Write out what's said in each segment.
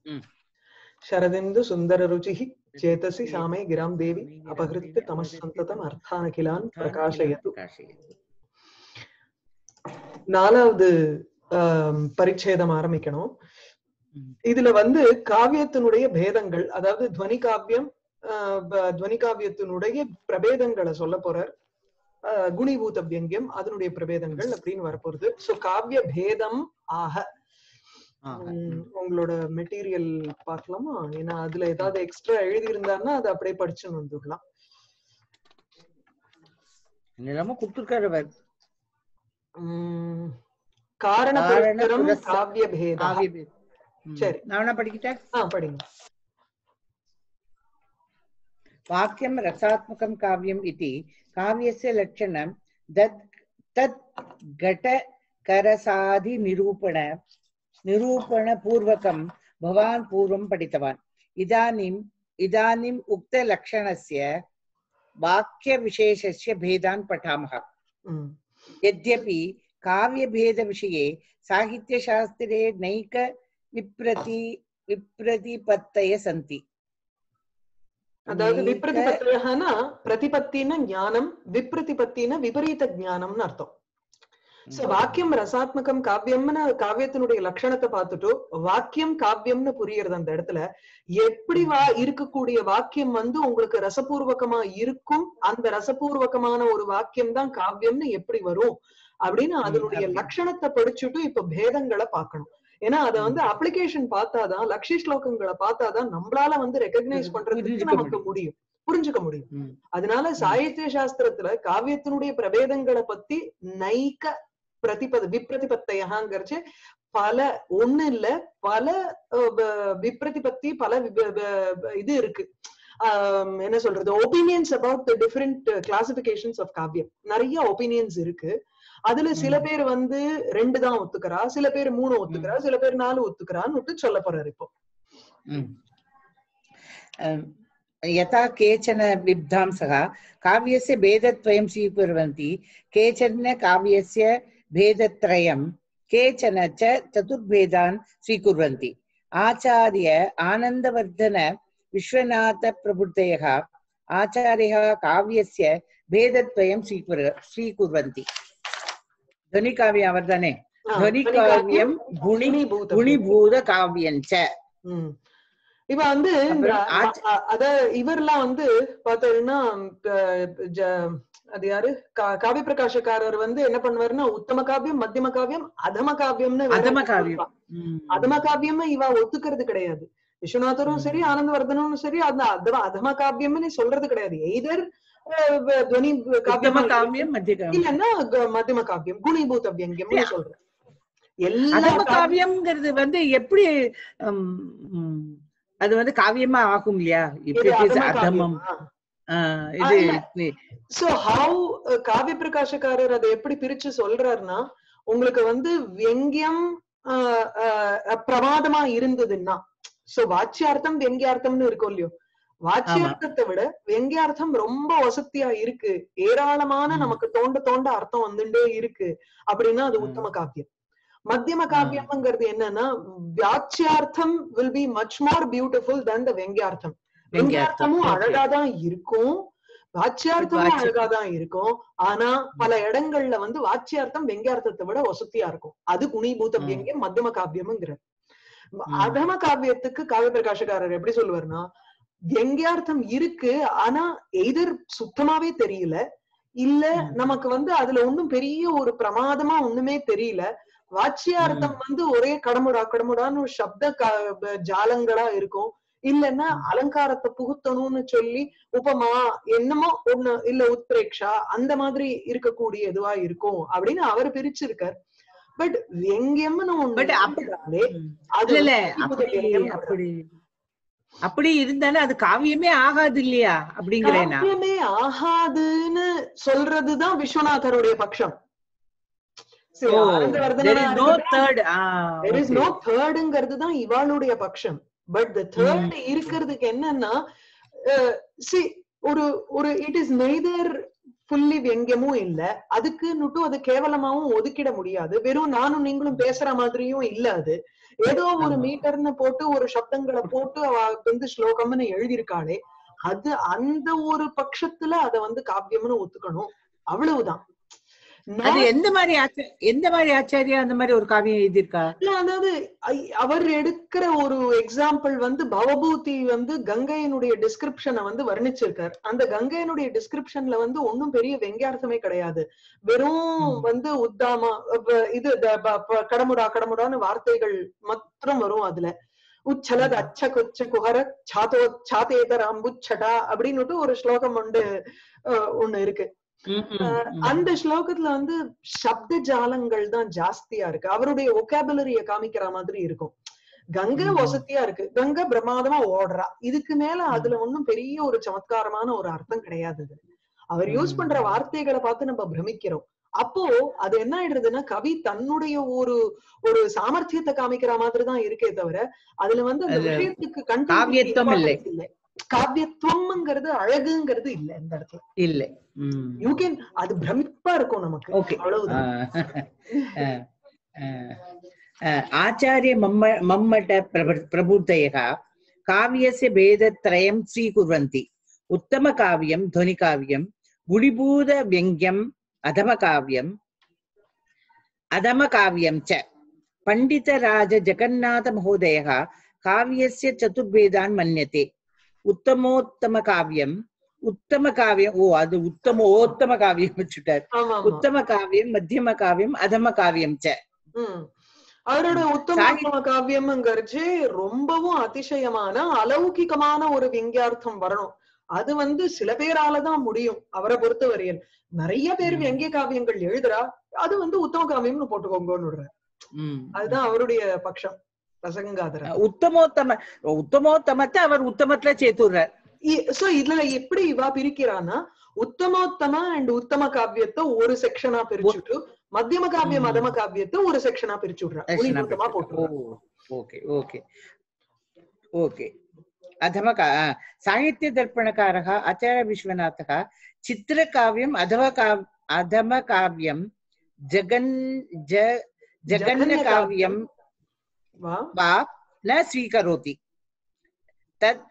ம். शरदिन्दु सुन्दररुचिः चेतसि सामे गिरां देवी अपहृत्य तमः सन्ततम् अर्थानखिलान् प्रकाशयतु நாலாவது ஆம், பரிச்சேதம் ஆரம்பிக்கணும் ம். இதுல வந்து காவியத்தினுடைய பேதங்கள் அதாவது துவனி காவியம் ஆஹ், ப- துவனி காவியத்தினுடைய பிரபேதங்களை சொல்ல போறார் ஆஹ், குணிபூத வியங்கியம் அதனுடைய பிரபேதங்கள் அப்படின்னு வரப்போகுது சோ காவிய பேதம் ஆக உம், உங்களோட மெட்டீரியல் பார்க்கலாமா ஏன்னா அதுல ஏதாவது எக்ஸ்ட்ரா எழுதி இருந்தாருன்னா அதை அப்படியே படிச்சுன்னு வந்துடலாம் என்னெல்லாமோ கொடுத்துருக்காரு அவர் உம், காரண காரண புரஸ்தரம் புரஸ்தரம் காவிய பேதம் காவிய பேதம். ம். சரி. நான் வேணா படிக்கிட்டேன் ஆ படிங்க वाक्यं रसात्मकं काव्यम् इति काव्यस्य लक्षणं दत् तत् घटकरसादिनिरूपण निरूपणपूर्वकं भवान् पूर्वं पठितवान् इदानीम् इदानीम् उक्तलक्षणस्य वाक्यविशेषस्य भेदान् पठामः உம் यद्यपि काव्यभेदविषये साहित्यशास्त्रे नैक विप्रति विप्रतिपत्तय सन्ति அதாவது நைக- விப்ரதிபத்தினா பிரதிபத்தின ஞானம் விப்ரதிபத்தின விபரீத ஞானம்னு அர்த்தம் சோ வாக்கியம் ரசாத்மகம் காவியம்னு காவியத்தினுடைய லட்சணத்தை பார்த்துட்டு வாக்கியம் காவியம்னு புரியுறது அந்த இடத்துல எப்படி வா இருக்கக்கூடிய வாக்கியம் வந்து உங்களுக்கு ரசபூர்வகமா இருக்கும் அந்த ரசபூர்வகமான ஒரு வாக்கியம் தான் காவியம்னு எப்படி வரும் அப்படின்னு அதனுடைய அப்படி. லட்சணத்தை படிச்சுட்டு இப்ப பேதங்களை பார்க்கணும் ஏன்னா அத வந்து அப்ளிகேஷன் பார்த்தாதான் லட்சிய ஸ்லோகங்களை பார்த்தாதான் நம்மளால வந்து ரெகக்னைஸ் புரிஞ்சுக்க பண்றதுக்கு நமக்கு முடியும் புரிஞ்சுக்க முடியும் ம். அதனால சாகித்ய சாஸ்திரத்துல காவியத்தினுடைய பிரபேதங்களை பத்தி நைக்க பிரதிபத விப்ரதிபத்தையகாங்கிறச்சு பல ஒண்ணு இல்ல பல அஹ், வ- விப்ரதிபத்தி பல விப- வ- வ- இது இருக்கு ஆம், என்ன சொல்றது opinions about the different classifications of காவியம் நிறைய ஒப்பீனியன்ஸ் இருக்கு அதுல சில ம். பேர் வந்து ரெண்டு தான் ஒத்துக்கிறா சில பேர் மூணு ஒத்துக்கிறா சில பேர் நாலு ஒத்துக்கிறான்னு விட்டு சொல்ல போறாரு இப்போ Mm. अम्, यथा केचन विद्वांसः काव्यस्य भेदद्वयं स्वीकुर्वन्ति केचन काव्यस्य भेदत्रयं केचन च चतुर्भेदान् स्वीकुर्वन्ति आचार्य आनन्दवर्धन विश्वनाथप्रभृतयः आचार्यः काव्यस्य भेदद्वयं स्वीकुर् स्वीकुर्वन्ति ध्वनिकाव्य अवर्धने ஆ, ध्वनिकाव्यं गुणि குணிபூதம். गुणिभूतकाव्यञ्च ம். இவ வந்து இந்த அப்புறம் ஆச்ச- அ- அ- அத இவர்லாம் வந்து பார்த்தோம்னா அது யாரு கா- காவிய பிரகாஷக்காரர் வந்து என்ன பண்ணுவாருன்னா உத்தம காவியம் மத்தியம காவியம் அதம காவியம்னு வேற அதம ஒண்ணு காவியம். சொல்லுவா. ம். அதம காவியம் இவ ஒத்துக்கிறது கிடையாது விஸ்வநாதரும் சரி ம். ஆனந்தவர்தனும் சரி அந்த அதம அதம காவியம்னு சொல்றது கிடையாது எய்தர் துவனி உத்தம காவியம் காவியம் மத்திய காவியம் இல்லன்னா க- மத்தியம காவியம் குணிபூத வியங்கியம்னு சொல்றேன் எல்லா அதம காவியம் காவியம்ங்கிறது வந்து எப்படி ஹம், ம், அது வந்து காவியமா ஆகும் இல்லையா இப்ப இது it is அதம அதமம் காவியம். ஆ. ஆ, இது இல்ல. நீ- சோ ஹவு காவிய பிரகாஷக்காரர் அதை எப்படி பிரிச்சு சொல்றாருன்னா உங்களுக்கு வந்து வியங்கியம் ஆஹ், ஆஹ், பிரமாதமா இருந்ததுன்னா சோ வாச்சியார்த்தம் வெங்கியார்த்தம்னு இருக்கும் இல்லையோ வாச்சியார்த்தத்தை விட வெங்கியார்த்தம் ரொம்ப வசதியா இருக்கு ஏராளமான ம். நமக்கு தோண்ட தோண்ட அர்த்தம் வந்துட்டே இருக்கு அப்படின்னா அது ம். உத்தம காவியம் மத்தியம காவியம்ங்கிறது என்னன்னா வியாச்சியார்த்தம் will be much more beautiful than the வெங்கியார்த்தம் வெங்கியார்த்தம். வெங்கியார்த்தமும் Okay. அழகாதான் இருக்கும் வாச்சியார்த்தமும் வாச்சி- அழகாதான் இருக்கும் ஆனா பல இடங்கள்ல வந்து வாச்சியார்த்தம் வெங்கியார்த்தத்தை விட வசதியா இருக்கும் அது குணிபூத ம். வியங்கியம் மத்தியம காவியம்ங்கிற ம். அதம காவியத்துக்கு காவிய பிரகாஷக்காரர் எப்படி சொல்லுவாருன்னா வெங்கியார்த்தம் இருக்கு ஆனா எய்தர் சுத்தமாவே தெரியல இல்ல ம். நமக்கு வந்து அதுல ஒண்ணும் பெரிய ஒரு பிரமாதமா ஒண்ணுமே தெரியல வாச்சியார்த்தம் வந்து ஒரே கடமுடா கடமுடான்னு ஒரு சப்த க- ப- ஜாலங்களா இருக்கும் இல்லைன்னா ம். அலங்காரத்தை புகுத்தணும்னு சொல்லி உபமா என்னமோ ஒண்ணு இல்ல உத்பிரேக்ஷா அந்த மாதிரி இருக்கக்கூடிய இதுவா இருக்கும் அப்படின்னு அவர் பிரிச்சிருக்கார் பட் வெங்கியம்னு ஒண்ணு But அப்ப- இருந்தாலே ம். அது இல்ல இல்ல வந்து அப்படி வெங்கியம் அப்படி அப்படி இருந்தாலும் அது காவியமே ஆகாது இல்லையா அப்படிங்கிறேனா காவியமே ஆகாதுன்னு சொல்றதுதான் விஸ்வநாதருடைய பட்சம் சரி, ஓ ஆனந்தவர்தனா there is no இருக்கட்டும், third ah there is okay. no thirdங்கிறது தான் இவாளுடைய பட்சம் பட் த தேர்ட் இருக்கிறதுக்கு என்னன்னா see ஒரு ஒரு இட் இஸ் நெய்தர் ஃபுல்லி வெங்கியமும் இல்ல அதுக்குன்னுட்டும் அது கேவலமாவும் ஒதுக்கிட முடியாது வெறும் நானும் நீங்களும் பேசுற மாதிரியும் இல்ல அது ஏதோ ஒரு ஆமா. மீட்டர்னு போட்டு ஒரு சப்தங்களை போட்டு அவ வந்து ஸ்லோகம்னு எழுதியிருக்காளே அது அந்த ஒரு பட்சத்துல அத வந்து காவியம்னு ஒத்துக்கணும் அவ்வளவுதான் அது நான் எந்த மாதிரி ஆச்ச- எந்த மாதிரி ஆச்சாரியா அந்த மாதிரி ஒரு காவியம் எழுதியிருக்கா இல்ல அதாவது ஐ- அவர் எடுக்கிற ஒரு எக்ஸாம்பிள் வந்து பவபூதி வந்து கங்கையினுடைய டிஸ்கிரிப்ஷனை வந்து வர்ணிச்சிருக்கார் அந்த கங்கையினுடைய டிஸ்கிரிப்ஷன்ல வந்து ஒண்ணும் பெரிய வெங்கியார்த்தமே கிடையாது வெறும் ம். வந்து உத்தாமா அப்ப இது த- ப- ப- கடமுடா கடமுடான்னு வார்த்தைகள் மாத்திரம் வரும் அதுல உச்சலத் ம். அச்ச குச்ச குஹர சாத்தோ சாத்தேதராம்புச்சடா அப்படின்னுட்டு ஒரு ஸ்லோகம் உண்டு அஹ், ஒண்ணு இருக்கு ம், ம், அஹ் ம். அந்த ஸ்லோகத்துல வந்து சப்த ஜாலங்கள் தான் ஜாஸ்தியா இருக்கு அவருடைய ஒகாபுலரிய காமிக்கிற மாதிரி இருக்கும் கங்கை ம். வசதியா இருக்கு கங்கை பிரமாதமா ஓடுறா இதுக்கு மேல ம். அதுல ஒண்ணும் பெரிய ஒரு சமத்காரமான ஒரு அர்த்தம் கிடையாது இதுல. அவர் யூஸ் ம். பண்ற வார்த்தைகளை பார்த்து நம்ம பிரமிக்கிறோம் அப்போ அது என்ன ஆயிடுறதுன்னா கவி தன்னுடைய ஒரு ஒரு சாமர்த்தியத்தை காமிக்கிற மாதிரி தான் இருக்கே தவிர அதுல வந்து அந்த அது விஷயத்துக்கு காவியத்துவம் content இல்லை. இல்லை காவியத்துவம்ங்கிறது அழகுங்கிறது இல்ல இந்த இடத்துல இல்ல ம். யூ கேன் அது பிரமிப்பா இருக்கும் நமக்கு Okay. அவ்வளவுதான் अ, अ, अ, आचार्य मम्म मम्मट प्रभ- प्रभृतयः काव्यस्य भेदत्रयं स्वीकुर्वन्ति उत्तमकाव्यं ध्वनिकाव्यं गुणिभूतव्यङ्ग्यम् अधमकाव्यम् अधमकाव्यं च पण्डितराज जगन्नाथमहोदयः काव्यस्य चतुर्भेदान् मन्यते उत्तमोत्तमकाव्यम् उत्तमकाव्यम् ओ அது உத்தமோத்தம வச்சுட்டார் ஆமா ஆமா உத்தம காவியம் மத்தியம காவியம் அதம காவியம் ச உம் அவரோட உத்தமோத்தம காவியம்ங்கிறச்சு ரொம்பவும் அதிசயமான அலௌகிகமான ஒரு விங்கியார்த்தம் வரணும் அது வந்து சில பேராலதான் முடியும் அவரை பொறுத்தவரையில் நிறைய பேர் ம். வியங்கிய காவியங்கள் எழுதுறா அது வந்து உத்தம காவியம்னு போட்டுக்கோங்கன்னு விடுறார் ம். அதுதான் அவருடைய பட்சம் ரசகங்காதரர் உத்தமோத்தம உத்தமோத்தமத்தை அவர் உத்தமத்துல சேர்த்துடுறார் சோ இதுல எப்படி இவா பிரிக்கிறான்னா உத்தமோத்தம அண்ட் உத்தம காவியத்தை ஒரு செக்ஷனா பிரிச்சுட்டு மத்தியம காவிய ம். மதம காவியத்தை ஒரு செக்ஷனா பிரிச்சு விடுறா உத்தமா போட்டு ஓகே ஓகே ஓகே अधम का साहित्यदर्पणकारः आचार्य विश्वनाथः चित्रकाव्यम् अधम काव् अधमकाव्यं जगन् ज जगन्यकाव्यं வா वा न स्वीकरोति तत्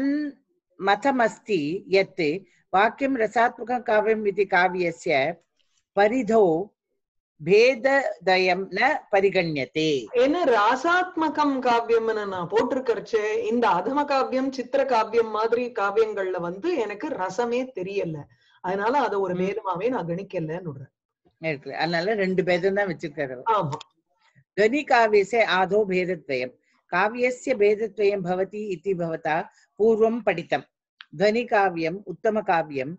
तन्मतमस्ति यत् वाक्यं रसात्मकं काव्यम् इति काव्यस्य परिधौ भेददयं न परिगण्यते ஏன்னா ராசாத்மகம் காவியம்னு நான் போட்டிருக்கறச்சு இந்த அதம காவியம் சித்திர காவியம் மாதிரி காவியங்கள்ல வந்து எனக்கு ரசமே தெரியல அதனால அத ஒரு ம். வேதமாவே நான் கணிக்கலன்னு விடுறேன் இருக்கு அதனால ரெண்டு பேதம் தான் வச்சிருக்காரு அவர். ஆமா ध्वनिकाव्यस्य आदौ भेदद्वयं काव्यस्य भेदद्वयं भवति इति भवता पूर्वं पठितं ध्वनिकाव्यम् उत्तमकाव्यं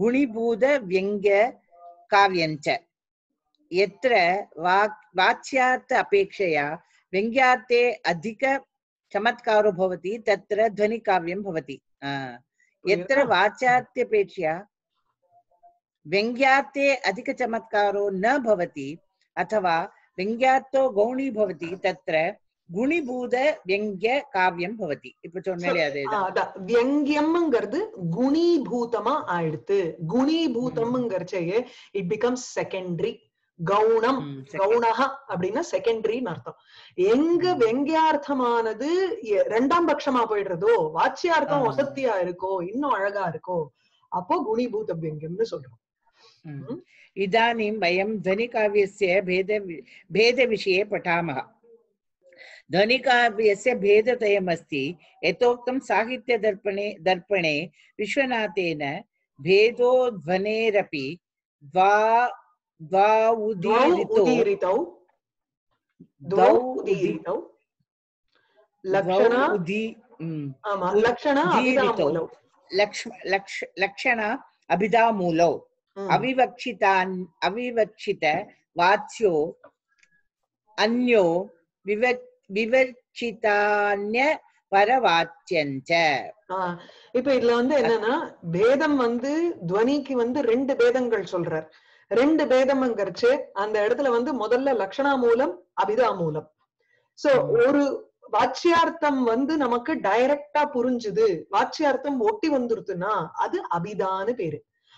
गुणीभूतव्यङ्ग्यकाव्यञ्च यत्र वाक् वाच्यार्थ अपेक्षया व्यङ्ग्यार्थे अधिक चमत्कारो भवति तत्र ध्वनिकाव्यं भवति आ, यत्र புரியுதா? वाच्यार्थ्यपेक्षया व्यङ्ग्यार्थे अधिकचमत्कारो न भवति अथवा व्यङ्ग्यार्थो गौणी भवति तत्र गुणीभूत व्यङ्ग्य काव्यं भवति இப்ப சொன்னேன் ஆ, அதேதான் அதான் வியங்கியம்ங்கிறது குணீபூதமா ஆயிடுத்து குணீபூதம்ங்கிறச்சே இட் பிகம்ஸ் செகண்டரி கவுனம் ம், second. கவுனஹா அப்படின்னா செகண்டரின்னு அர்த்தம் எங்க ம். வெங்கியார்த்தமானது எ- ரெண்டாம் பட்சமா போயிடுறதோ வாச்சியார்த்தம் ஆ. வசத்தியா இருக்கோ இன்னும் அழகா இருக்கோ அப்போ குணீபூத வியங்கியம்னு சொல்றோம் ம். इदानीं वयं ध्वनिकाव्यस्य भेद भेदविषये पठामः ध्वनिकाव्यस्य भेदत्रयमस्ति यथोक्तं साहित्यदर्पणे दर्पणे विश्वनाथेन भेदोध्वनेरपि द्वा द्वौ द्वाउदीरितो உதீரிतौ द्वौ द्वौ उदी உதீரிतौ द्वौ லக்ஷண उदी ம். ஆமா உ- லக்ஷண உதீரிतौ. அபிதாமூலौ लक्ष् लक्ष लक्षण अभिधामूलौ ம். अविवक्षितान् अविवक्षित वाच्यो अन्यो विव विवक्षितान्य परवाच्यञ्च ஆஹ் இப்ப இதுல வந்து என்னன்னா பேதம் வந்து துவனிக்கு வந்து ரெண்டு பேதங்கள் சொல்றார் ரெண்டு பேதம்ங்கிறச்சு அந்த இடத்துல வந்து முதல்ல லக்ஷணா மூலம் அபிதா மூலம் சோ ம். ஒரு வாச்சியார்த்தம் வந்து நமக்கு டைரக்டா புரிஞ்சுது வாச்சியார்த்தம் ஒட்டி வந்துருத்துன்னா அது அபிதான்னு பேரு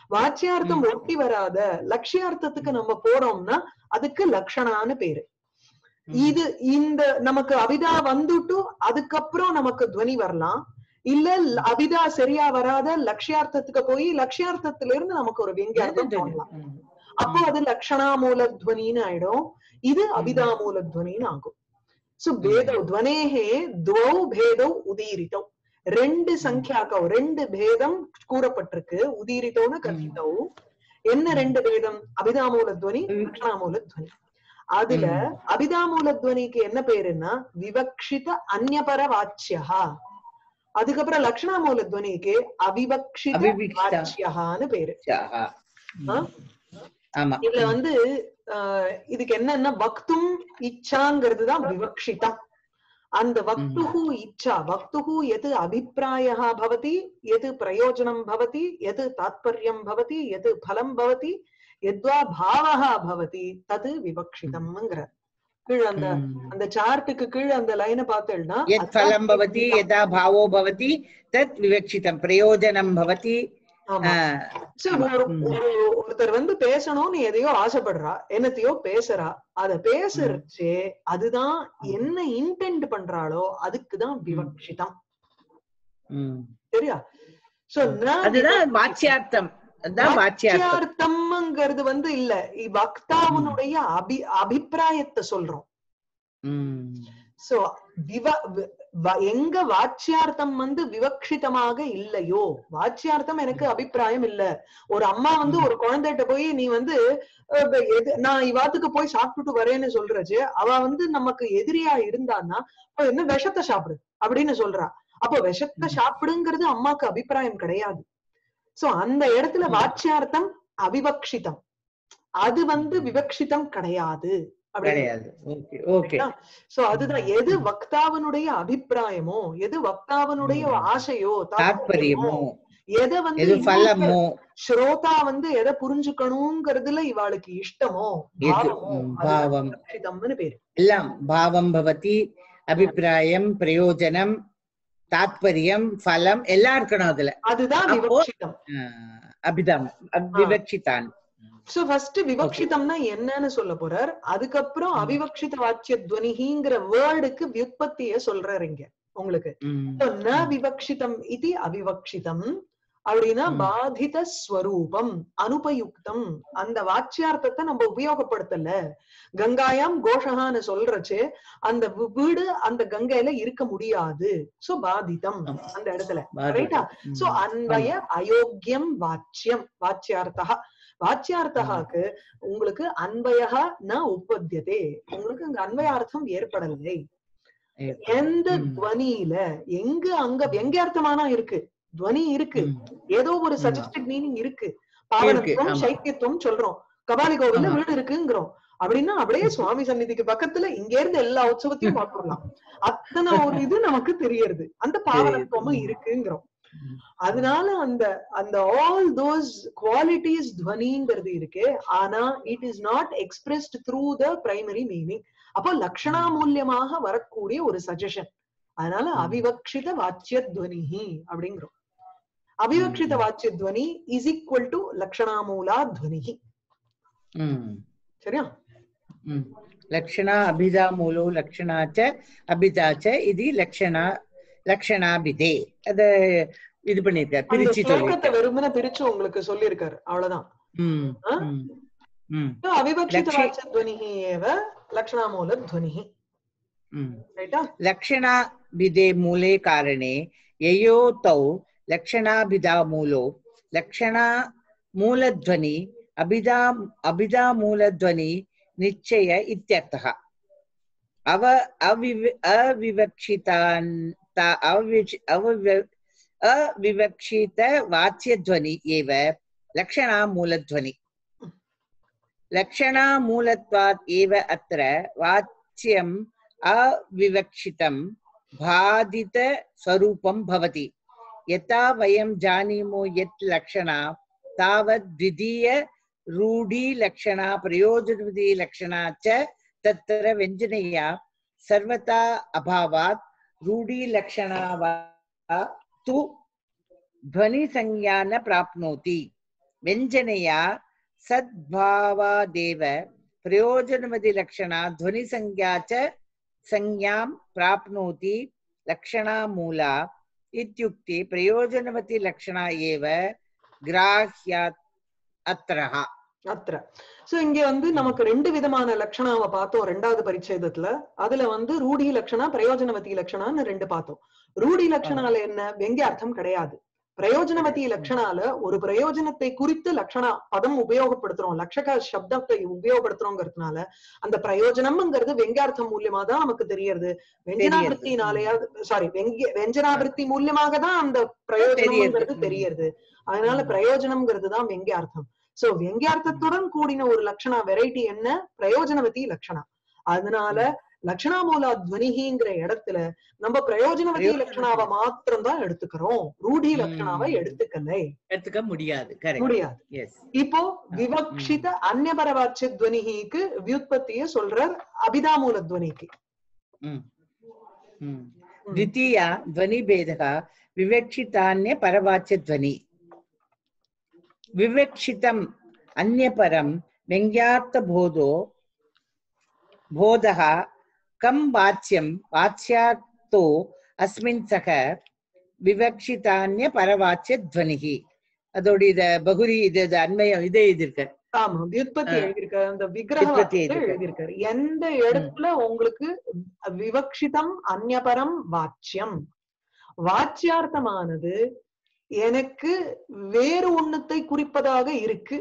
வாச்சியார்த்தம் ம். ஒட்டி வராத லட்சியார்த்தத்துக்கு நம்ம போறோம்னா அதுக்கு லக்ஷணான்னு பேரு ம். இது இந்த நமக்கு அபிதா வந்துட்டு அதுக்கப்புறம் நமக்கு துவனி வரலாம் இல்ல ல- அபிதா சரியா வராத லட்சியார்த்தத்துக்கு போய் லட்சியார்த்தத்துல இருந்து நமக்கு ஒரு வெங்கியார்த்தம் தோணலாம் ம். அப்போ அது லக்ஷணாமூல துவனின்னு ஆயிடும் இது அபிதாமூல துவனின்னு ஆகும் சோ பேதௌ துவனேஹே துவௌ பேதௌ உதீரிதௌ ரெண்டு சங்கியாக்கௌ ரெண்டு பேதம் கூறப்பட்டிருக்கு உதீரிதௌன்னு கதித்தௌ என்ன ரெண்டு பேதம் அபிதாமூல துவனி லக்ஷணாமூல துவனி அதுல ம். அபிதாமூல துவனிக்கு என்ன பேருன்னா விவக்ஷித அந்நியபர வாச்சியா அதுக்கப்புறம் லக்ஷணாமூல துவனிக்கு அவிவக்ஷித அவிவிக்ஷித. வாச்சியகான்னு பேரு ஆஹா. ஆ? ஆமா இதுல வந்து ஆஹ் இதுக்கு என்னன்னா வக்தும் இச்சாங்கிறது தான் விவக்ஷிதம் அந்த வக்துஹு இச்சா வக்துஹு எது அபிப்பிராயः பவதி எது பிரயோஜனம் பவதி எது தாத்பர்யம் பவதி எது பலம் பவதி எத்வா பாவः பவதி தது விவக்ஷிதம்ங்கிற கீழ அந்த ம். அந்த சார்ட்டுக்கு கீழ அந்த லைனை பார்த்தேன்னா यत् फलं भवति यदा भावो भवति तत् विवक्षितं प्रयोजनं भवति ஆமா ஆ, So, ஆமா. ஒரு ம். ஒரு- ஒருத்தர் வந்து பேசணும்னு எதையோ ஆசைப்படுறா என்னத்தையோ பேசுறா அத பேசுறச்சு அதுதான் என்ன இன்டென்ட் பண்றாளோ அதுக்குதான் விவக்ஷிதம் ம். சரியா சோ அதுதான் வாச்சியார்த்தம் அதுதான் வாச்சியார்த்தம் வாச்சியார்த்தம்ங்கிறது வந்து இல்ல இ- வக்தாவினுடைய அபி அபிப்பிராயத்தை சொல்றோம் ம். சோ விவ வி- வ- எங்க வாச்சியார்த்தம் வந்து விவக்ஷிதமாக இல்லையோ வாச்சியார்த்தம் எனக்கு அபிப்பிராயம் இல்ல ஒரு அம்மா வந்து ஒரு குழந்தைகிட்ட போய் நீ வந்து அஹ், ப- எது- நான் இவாத்துக்கு போய் சாப்பிட்டுட்டு வரேன்னு சொல்றச்சு அவ வந்து நமக்கு எதிரியா இருந்தான்னா "அப்ப என்ன விஷத்தை சாப்பிடு அப்படின்னு சொல்றா அப்போ விஷத்தை ம். சாப்பிடுங்கிறது அம்மாக்கு அபிப்பிராயம் கிடையாது சோ அந்த இடத்துல ம். வாச்சியார்த்தம் அவிவக்ஷிதம் அது வந்து விவக்ஷிதம் கிடையாது அப்படின்னு கிடையாது ஓகே ஓகே சோ அதுதான் எது வக்தாவனுடைய அபிப்பிராயமோ எது வக்தாவனுடைய ம். ஆசையோ தாத்பரியமோ எதை வந்து எது இன்னொருத்தர் ஃபலமோ ஸ்ரோதா வந்து எதை புரிஞ்சுக்கணுங்கிறதுல இவாளுக்கு இஷ்டமோ எது பாவமோ ம், அதுதான் பாவம் விவக்ஷிதம்னு பேரு எல்லாம் பாவம் பவதி அபிப்பிராயம் பிரயோஜனம் தாத்பரியம் ஃபலம் எல்லாம் இருக்கணும் அதுல அதுதான் அப்போ- விவக்ஷிதம் ஆஹ், அபிதம் அப்- விவக்ஷிதான் சோ ஃபர்ஸ்ட் விவக்ஷிதம்னா என்னன்னு சொல்ல போறார் அதுக்கப்புறம் ம். அவிவக்ஷித வாச்சிய துவனிகிங்கிற வேர்டுக்கு வியுற்பத்திய சொல்றாரு இங்க உங்களுக்கு ம். So, ந விவக்ஷிதம் இது அவிவக்ஷிதம் அப்படின்னா ம். பாதித ஸ்வரூபம் அனுபயுக்தம் அந்த வாச்சியார்த்தத்தை நம்ம உபயோகப்படுத்தல கங்காயாம் கோஷகான்னு சொல்றச்சு அந்த வி- வீடு அந்த கங்கையில இருக்க முடியாது சோ பாதிதம் ஆமா. அந்த இடத்துல பாதிதம். ரைட்டா ம். சோ அன்வய அயோக்கியம் வாச்சியம் வாச்சியார்த்தா வாச்சியார்த்தகாக்கு உங்களுக்கு அன்வயக ந உற்பத்தியதே உங்களுக்கு அங்க அன்வயார்த்தம் ஏற்படவில்லை எந்த ம். துவனியில எங்க அங்க வெங்கியார்த்தமானா இருக்கு துவனி இருக்கு ம். ஏதோ ஒரு ஆமா. சஜஸ்டட் மீனிங் இருக்கு பாவனத்துவம் ஆமா. சைக்கியத்துவம் சொல்றோம் கபாலி கோவில்ல ஆமா. வீடு இருக்குங்கிறோம் அப்படின்னா அப்படியே சுவாமி சந்நிதிக்கு பக்கத்துல இங்க இருந்து எல்லா உற்சவத்தையும் பார்த்துடலாம் அத்தனை ஒரு இது நமக்கு தெரியறது அந்த பாவனத்துவமும் தெரியுது. இருக்குங்கிறோம் ம். அதனால அந்த அந்த ஆல் தோஸ் குவாலிட்டிஸ் துவனிங்கிறது இருக்கு ஆனா it is not expressed through the primary meaning அப்போ லக்ஷணா மூலியமாக வரக்கூடிய ஒரு சஜஷன் அதனால ம். அவிவக்ஷித வாச்சிய துவனிஹி அப்படிங்கிறோம் அவிவக்ஷித ம். வாச்சிய துவனி இஸ் ஈக்குவல் டு லக்ஷணாமூலா துவனிஹி ம். சரியா ம். லக்ஷணா அபிதா மூலோ லக்ஷணா ச அபிதா ச இது லக்ஷணா லக்ஷணாபிதே அத இது பண்ணிருக்கார் அந்த பிரிச்சு ஸ்லோகத்தை சொல்லிருக்கார் வெறுமனே பிரிச்சு உங்களுக்கு சொல்லியிருக்காரு அவ்வளவுதான் ம். ஆ? ம். ம். அவிவக்ஷித லக்ஷி- வாச்சிய துவனிஹி ஏவ லக்ஷணாமூல துவனிஹி ம். ரைட்டா लक्षणाभिधे मूले कारणे ययो तौ लक्षणाभिधामूलो लक्षणा मूलध्वनि अभिधा अभिधामूलध्वनि निश्चय इत्यर्थः अव अविव अविवक्षितान् ता- अविवक्ष- अविव- अविवक्षितवाच्यध्वनि एव लक्षणामूलध्वनि लक्षणामूलत्वात् एव अत्र वाच्यम् अविवक्षितं बाधितस्वरूपं भवति यथा वयं जानीमो यत् लक्षणा तावत् द्वितीय रूढीलक्षणा प्रयोजनविधिलक्षणा च तत्र व्यञ्जनया सर्वथा अभावात् रूढीलक्षणा वा तु ध्वनिसंज्ञा न प्राप्नोति व्यञ्जनया सद्भावादेव प्रयोजनमतिलक्षणा ध्वनिसंज्ञा च संज्ञां प्राप्नोति लक्षणा मूला इत्युक्ते प्रयोजनवती लक्षणा एव ग्राह्यात् अत्रः அத்திர சோ இங்க வந்து நமக்கு ரெண்டு விதமான லட்சணாவை பார்த்தோம் ரெண்டாவது பரிச்சேதத்துல அதுல வந்து ரூடி லட்சணா பிரயோஜனவதி லட்சணான்னு ரெண்டு பார்த்தோம் ரூடி லட்சணால என்ன வெங்கியார்த்தம் கிடையாது பிரயோஜனவதி லட்சணால ஒரு பிரயோஜனத்தை குறித்து லட்சணா பதம் உபயோகப்படுத்துறோம் லட்சக சப்தத்தை உபயோகப்படுத்துறோங்கிறதுனால அந்த பிரயோஜனம்ங்கிறது வெங்கியார்த்தம் மூலியமா தான் நமக்கு தெரியறது வெஞ்சனாபிருத்தினாலயா சாரி வெங்கிய வெஞ்சனாபிருத்தி மூலியமாக தான் அந்த பிரயோஜனம்ங்கிறது தெரியுது. தெரியறது அதனால ம். பிரயோஜனம்ங்கிறது தான் வெங்கியார்த்தம் சோ வெங்கியார்த்தத்துடன் கூடின ஒரு லட்சணா வெரைட்டி என்ன பிரயோஜனவதி லட்சணா அதனால லட்சணா மூலா துவனிகிங்கிற இடத்துல நம்ம பிரயோஜனவதி பிரயோஜனவதி. லட்சணாவை மாத்திரம் தான் எடுத்துக்கிறோம் ரூடி ம். லட்சணாவை எடுத்துக்கலை எடுத்துக்க முடியாது கரெக்ட் முடியாது எஸ் இப்போ விவக்ஷித அந்நியபரவாட்சிய துவனிகிக்கு வியுத்பத்திய சொல்றார் அபிதாமூல துவனிக்கு ம் ம் द्वितीया ध्वनिभेदः विवक्षितान्य परवाच्यध्वनि विवक्षितम् अन्यपरं व्यङ्ग्यार्थबोधो बोधः कं वाच्यं वाच्यार्थो अस्मिन् सह விவக்ஷிதான்ய பரவாச்சிய துவனிகி அதோட இத பகுரி இது இது அண்மையம் இதே இது இருக்கு ஆமா வியுத்பத்தி ஆ. எழுதியிருக்காரு அந்த வியுத்பத்தி விக்கிரகத்தை எழுதியிருக்காரு. எழுதியிருக்காரு எந்த இடத்துல உங்களுக்கு விவக்ஷிதம் அந்நியபரம் வாச்சியம் வாச்சியார்த்தமானது எனக்கு வேறு ஒண்ணுத்தை குறிப்பதாக இருக்கு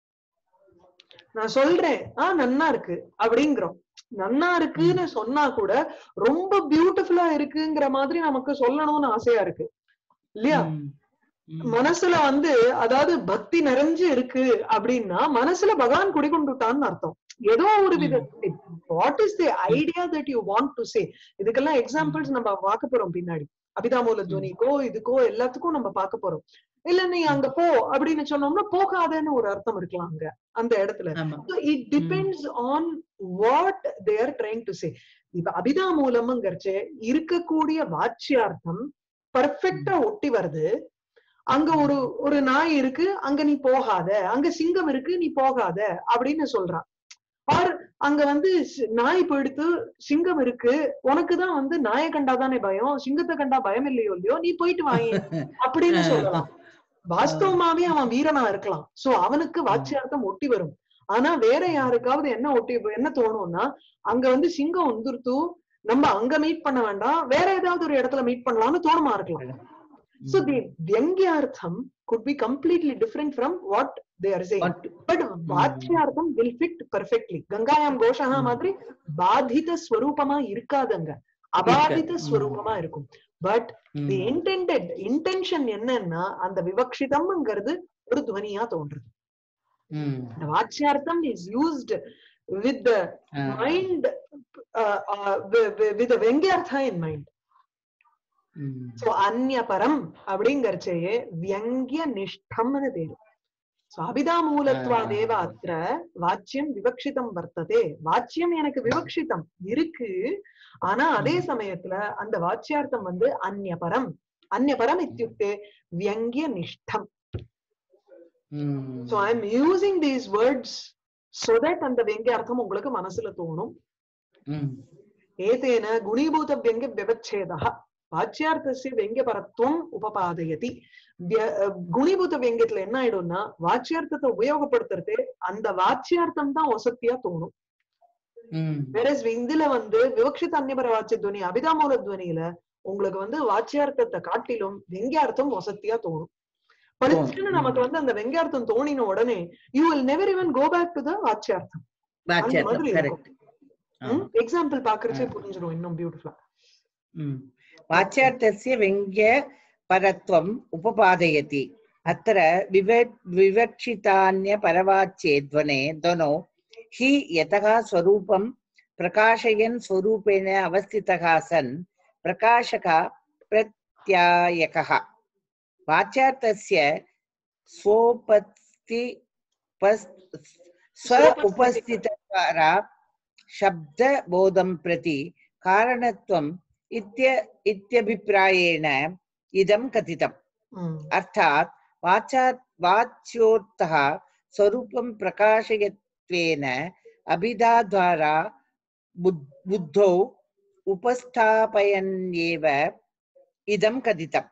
நான் சொல்றேன் ஆ நன்னா இருக்கு அப்படிங்கிறோம் நன்னா இருக்குன்னு சொன்னா கூட ரொம்ப பியூட்டிஃபுல்லா இருக்குங்கிற மாதிரி நமக்கு சொல்லணும்னு ஆசையா இருக்கு இல்லையா ம். ம். மனசுல வந்து அதாவது பக்தி நிறைஞ்சு இருக்கு அப்படின்னா மனசுல பகவான் குடிகொண்டுட்டான்னு அர்த்தம் ஏதோ ஒரு வித what is the idea that you want to say இதுக்கெல்லாம் எக்ஸாம்பிள்ஸ் நம்ம பார்க்க போறோம் பின்னாடி அபிதாமூல துவனிக்கோ இதுக்கோ எல்லாத்துக்கும் நம்ம பார்க்க போறோம் இல்ல நீ அங்க போ அப்படின்னு சொன்னோம்னா போகாதன்னு ஒரு அர்த்தம் இருக்கலாம் அங்க அந்த இடத்துல ஆமா it depends on what they are trying to say இப்ப அபிதாமூலம்ங்கிறச்சு இருக்கக்கூடிய வாச்சியார்த்தம் பர்ஃபெக்டா ஒட்டி வருது அங்க ஒரு ஒரு நாய் இருக்கு அங்க நீ போகாத அங்க சிங்கம் இருக்கு நீ போகாத அப்படின்னு சொல்றான் ஆர் அங்க வந்து சி- நாய் போயிடுத்து சிங்கம் இருக்கு உனக்குதான் வந்து நாயை கண்டாதானே பயம் சிங்கத்தை கண்டா பயம் இல்லையோ இல்லையோ நீ போயிட்டு வாங்க அப்படின்னு சொல்லலாம் வாஸ்தவமாவே அவன் வீரனா இருக்கலாம் சோ அவனுக்கு வாச்சியார்த்தம் ஒட்டி வரும் ஆனா வேற யாருக்காவது என்ன ஒட்டி என்ன தோணும்னா அங்க வந்து சிங்கம் வந்துருத்து நம்ம அங்க மீட் பண்ண வேண்டாம் வேற ஏதாவது ஒரு இடத்துல மீட் பண்ணலாம்னு தோணுமா இருக்கலாம் So the Vyangyartham could be completely different from what they are saying. What- But Vachyartham will fit perfectly. கங்காயாம் கோஷகா Hmm. மாதிரி பாதித ஸ்வரூபமா இருக்காதுங்க அபாதித Hmm. ஸ்வரூபமா இருக்கும் பட் ம். தி இன்டென்டட் இன்டென்ஷன் என்னன்னா அந்த விவக்ஷிதம்ங்கிறது ஒரு துவனியா தோன்றுது ம். இந்த வாச்சியார்த்தம் is used with the ah. Mind with வெங்கியார்த்தா இன் மைண்ட் ம். சோ அந்நியபரம் அப்படிங்கறச்சே வியங்கிய நிஷ்டம்னு பேரு சோ அபிதாமூலத்வாதேவ ஆ. அத்திர வாச்சியம் விவக்ஷிதம் வர்த்ததே வாச்சியம் எனக்கு விவக்ஷிதம் இருக்கு ஆனா அதே ம். சமயத்துல அந்த வாச்சியார்த்தம் வந்து அந்நியபரம் அந்நியபரம் இத்தியுக்தே வியங்கிய நிஷ்டம் ம். So I am using these words so that அந்த வெங்கியார்த்தம் உங்களுக்கு மனசுல தோணும் ம். एतेन गुणीभूतव्यङ्ग्य व्यवच्छेदः வாச்சியார்த்தசிய வெங்கியபரத்துவம் உபபாதயதி விய- அஹ் குணிபூத வெங்கியத்துல என்ன ஆயிடும்னா வாச்சியார்த்தத்தை உபயோகப்படுத்துறது அந்த வாச்சியார்த்தம் தான் ஒசத்தியா தோணும் ம். வேற இதுல வந்து விவக்ஷித அந்நியபர வாச்சிய துவனி அபிதாமூல துவனியில உங்களுக்கு வந்து வாச்சியார்த்தத்தை காட்டிலும் வெங்கியார்த்தம் ஒசத்தியா தோணும் பளிச்சுன்னு தோணும். நமக்கு வந்து அந்த வெங்கியார்த்தம் தோணின உடனே you will never even go back to the வாச்சியார்த்தம் வாச்சியார்த்தம் மாதிரி கரெக்ட் எக்ஸாம்பிள் பாக்குறச்சே ஆ. புரிஞ்சிடும் இன்னும் பியூட்டிஃபுல்லா वाच्यार्थस्य व्यङ्ग्यपरत्वम् उपपादयति अत्र विव विवक्षितान्यपरवाच्ये ध्वने ध्वनौ हि यतः स्वरूपं प्रकाशयन् स्वरूपेण अवस्थितः सन् प्रकाशकः प्रत्यायकः वाच्यार्थस्य स्वोपस्ति पस्- स्व उपस्थितद्वारा शब्दबोधं प्रति कारणत्वम् इत्य इत्यभिप्रायेण इदं कथितम् ம் अर्थात् वाचा वाच्योऽर्थः स्वरूपं प्रकाशयत्वेन अभिधाद्वारा बुद्- बुद्धौ उपस्थापयन्येव इदं कथितम्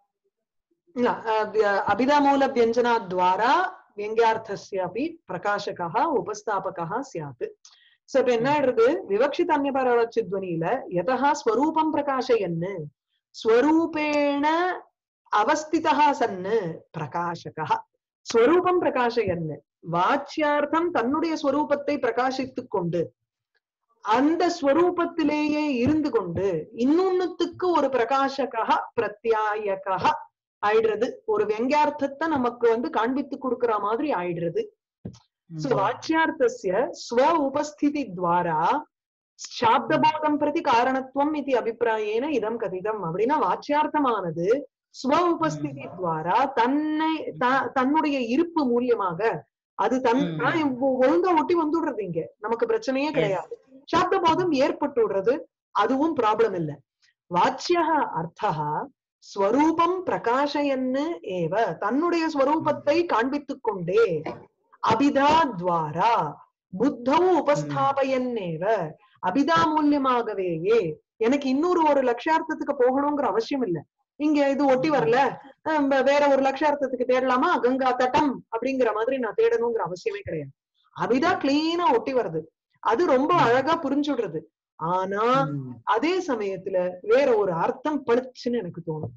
न, अ, व्य- अभिधामूलव्यञ्जनाद्वारा व्यङ्ग्यार्थस्य अपि प्रकाशकः उपस्थापकः स्यात् சோ இப்ப என்ன ஆயிடுறது விவக்ஷித அந்நியபரவட்சி துவனியில யதா ஸ்வரூபம் பிரகாஷயன்னு ஸ்வரூபேண அவஸ்திதா சன்னு பிரகாசகா ஸ்வரூபம் பிரகாஷயன்னு வாச்சியார்த்தம் தன்னுடைய ஸ்வரூபத்தை பிரகாசித்துக் கொண்டு அந்த ஸ்வரூபத்திலேயே இருந்து கொண்டு இன்னொன்னுத்துக்கு ஒரு பிரகாசகா பிரத்யாயகா ஆயிடுறது ஒரு வெங்கார்த்தத்தை நமக்கு வந்து காண்பித்து கொடுக்கிற மாதிரி ஆயிடுறது சோ வாச்சியார்த்தஸ்ய ஸ்வ உபஸ்திதி துவாரா சாப்தபோதம் பிரதி காரணத்துவம் இது அபிப்பிராயேன இதம் கதிதம் அப்படின்னா வாச்சியார்த்தமானது ஸ்வ உபஸ்திதி துவாரா தன்னை த- தன்னுடைய இருப்பு மூலியமாக அது தன் ம். நான் ஒ- ஒழுங்கா ஒட்டி வந்துடுறது இங்க நமக்கு பிரச்சனையே கிடையாது சாப்தபோதம் ஏற்பட்டு விடுறது அதுவும் ப்ராப்ளம் இல்ல வாச்சிய அர்த்தா ஸ்வரூபம் பிரகாஷயன்னு ஏவ தன்னுடைய ஸ்வரூபத்தை காண்பித்துக் கொண்டே அபிதா துவாரா புத்தௌ உபஸ்தாபயன்னேவ அபிதா மூலியமாகவேயே எனக்கு இன்னொரு ஒரு லட்சியார்த்தத்துக்கு போகணுங்கிற அவசியம் இல்ல இங்க இது ஒட்டி வரல அஹ் வே- வேற ஒரு லட்சியார்த்தத்துக்கு தேடலாமா கங்கா தட்டம் அப்படிங்கிற மாதிரி நான் தேடணுங்கிற அவசியமே கிடையாது அபிதா கிளீனா ஒட்டி வருது அது ரொம்ப அழகா புரிஞ்சுடுறது ஆனா அதே சமயத்துல வேற ஒரு அர்த்தம் பளிச்சுன்னு எனக்கு தோணும்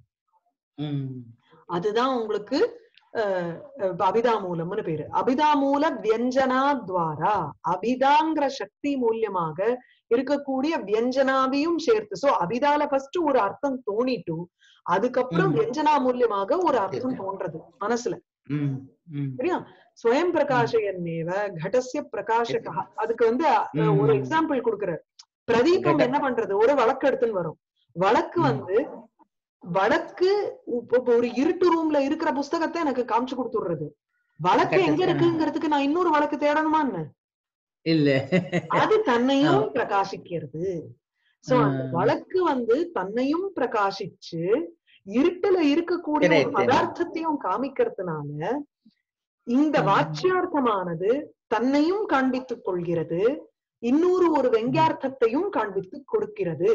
அதுதான் உங்களுக்கு அஹ், அஹ், அபிதாமூலம்னு பேரு அபிதாமூல வியஞ்சனா துவாரா அபிதாங்கிற சக்தி மூலியமாக இருக்கக்கூடிய வியஞ்சனாவையும் சேர்த்து சோ அபிதால ஃபர்ஸ்ட் ஒரு அர்த்தம் தோணிட்டு அதுக்கப்புறம் ம். வியஞ்சனா மூலியமாக ஒரு அர்த்தம் தோன்றது மனசுல சரியா ஸ்வயம் பிரகாஷயன்னேவ கடசிய பிரகாசகா அதுக்கு வந்து அஹ், ஒரு ம். எக்ஸாம்பிள் கொடுக்குறாரு பிரதீபம் கட- என்ன பண்றது ஒரு வழக்கு எடுத்துன்னு வரும் வழக்கு ம். வந்து வழக்கு இப்ப இப்ப ஒரு இருட்டு ரூம்ல இருக்கிற புஸ்தகத்தை எனக்கு காமிச்சு கொடுத்துடுறது வழக்கு எங்க கரெக்ட். இருக்குங்கிறதுக்கு நான் இன்னொரு வழக்கு தேடணுமா என்ன இல்ல அது தன்னையும் பிரகாசிக்கிறது சோ அந்த ம். வழக்கு வந்து தன்னையும் பிரகாசிச்சு இருட்டுல இருக்கக்கூடிய ஒரு Correct. பதார்த்தத்தையும் காமிக்கிறதுனால இந்த ம். வாச்சியார்த்தமானது தன்னையும் காண்பித்துக் கொள்கிறது இன்னொரு ஒரு வெங்கார்த்தத்தையும் காண்பித்து கொடுக்கிறது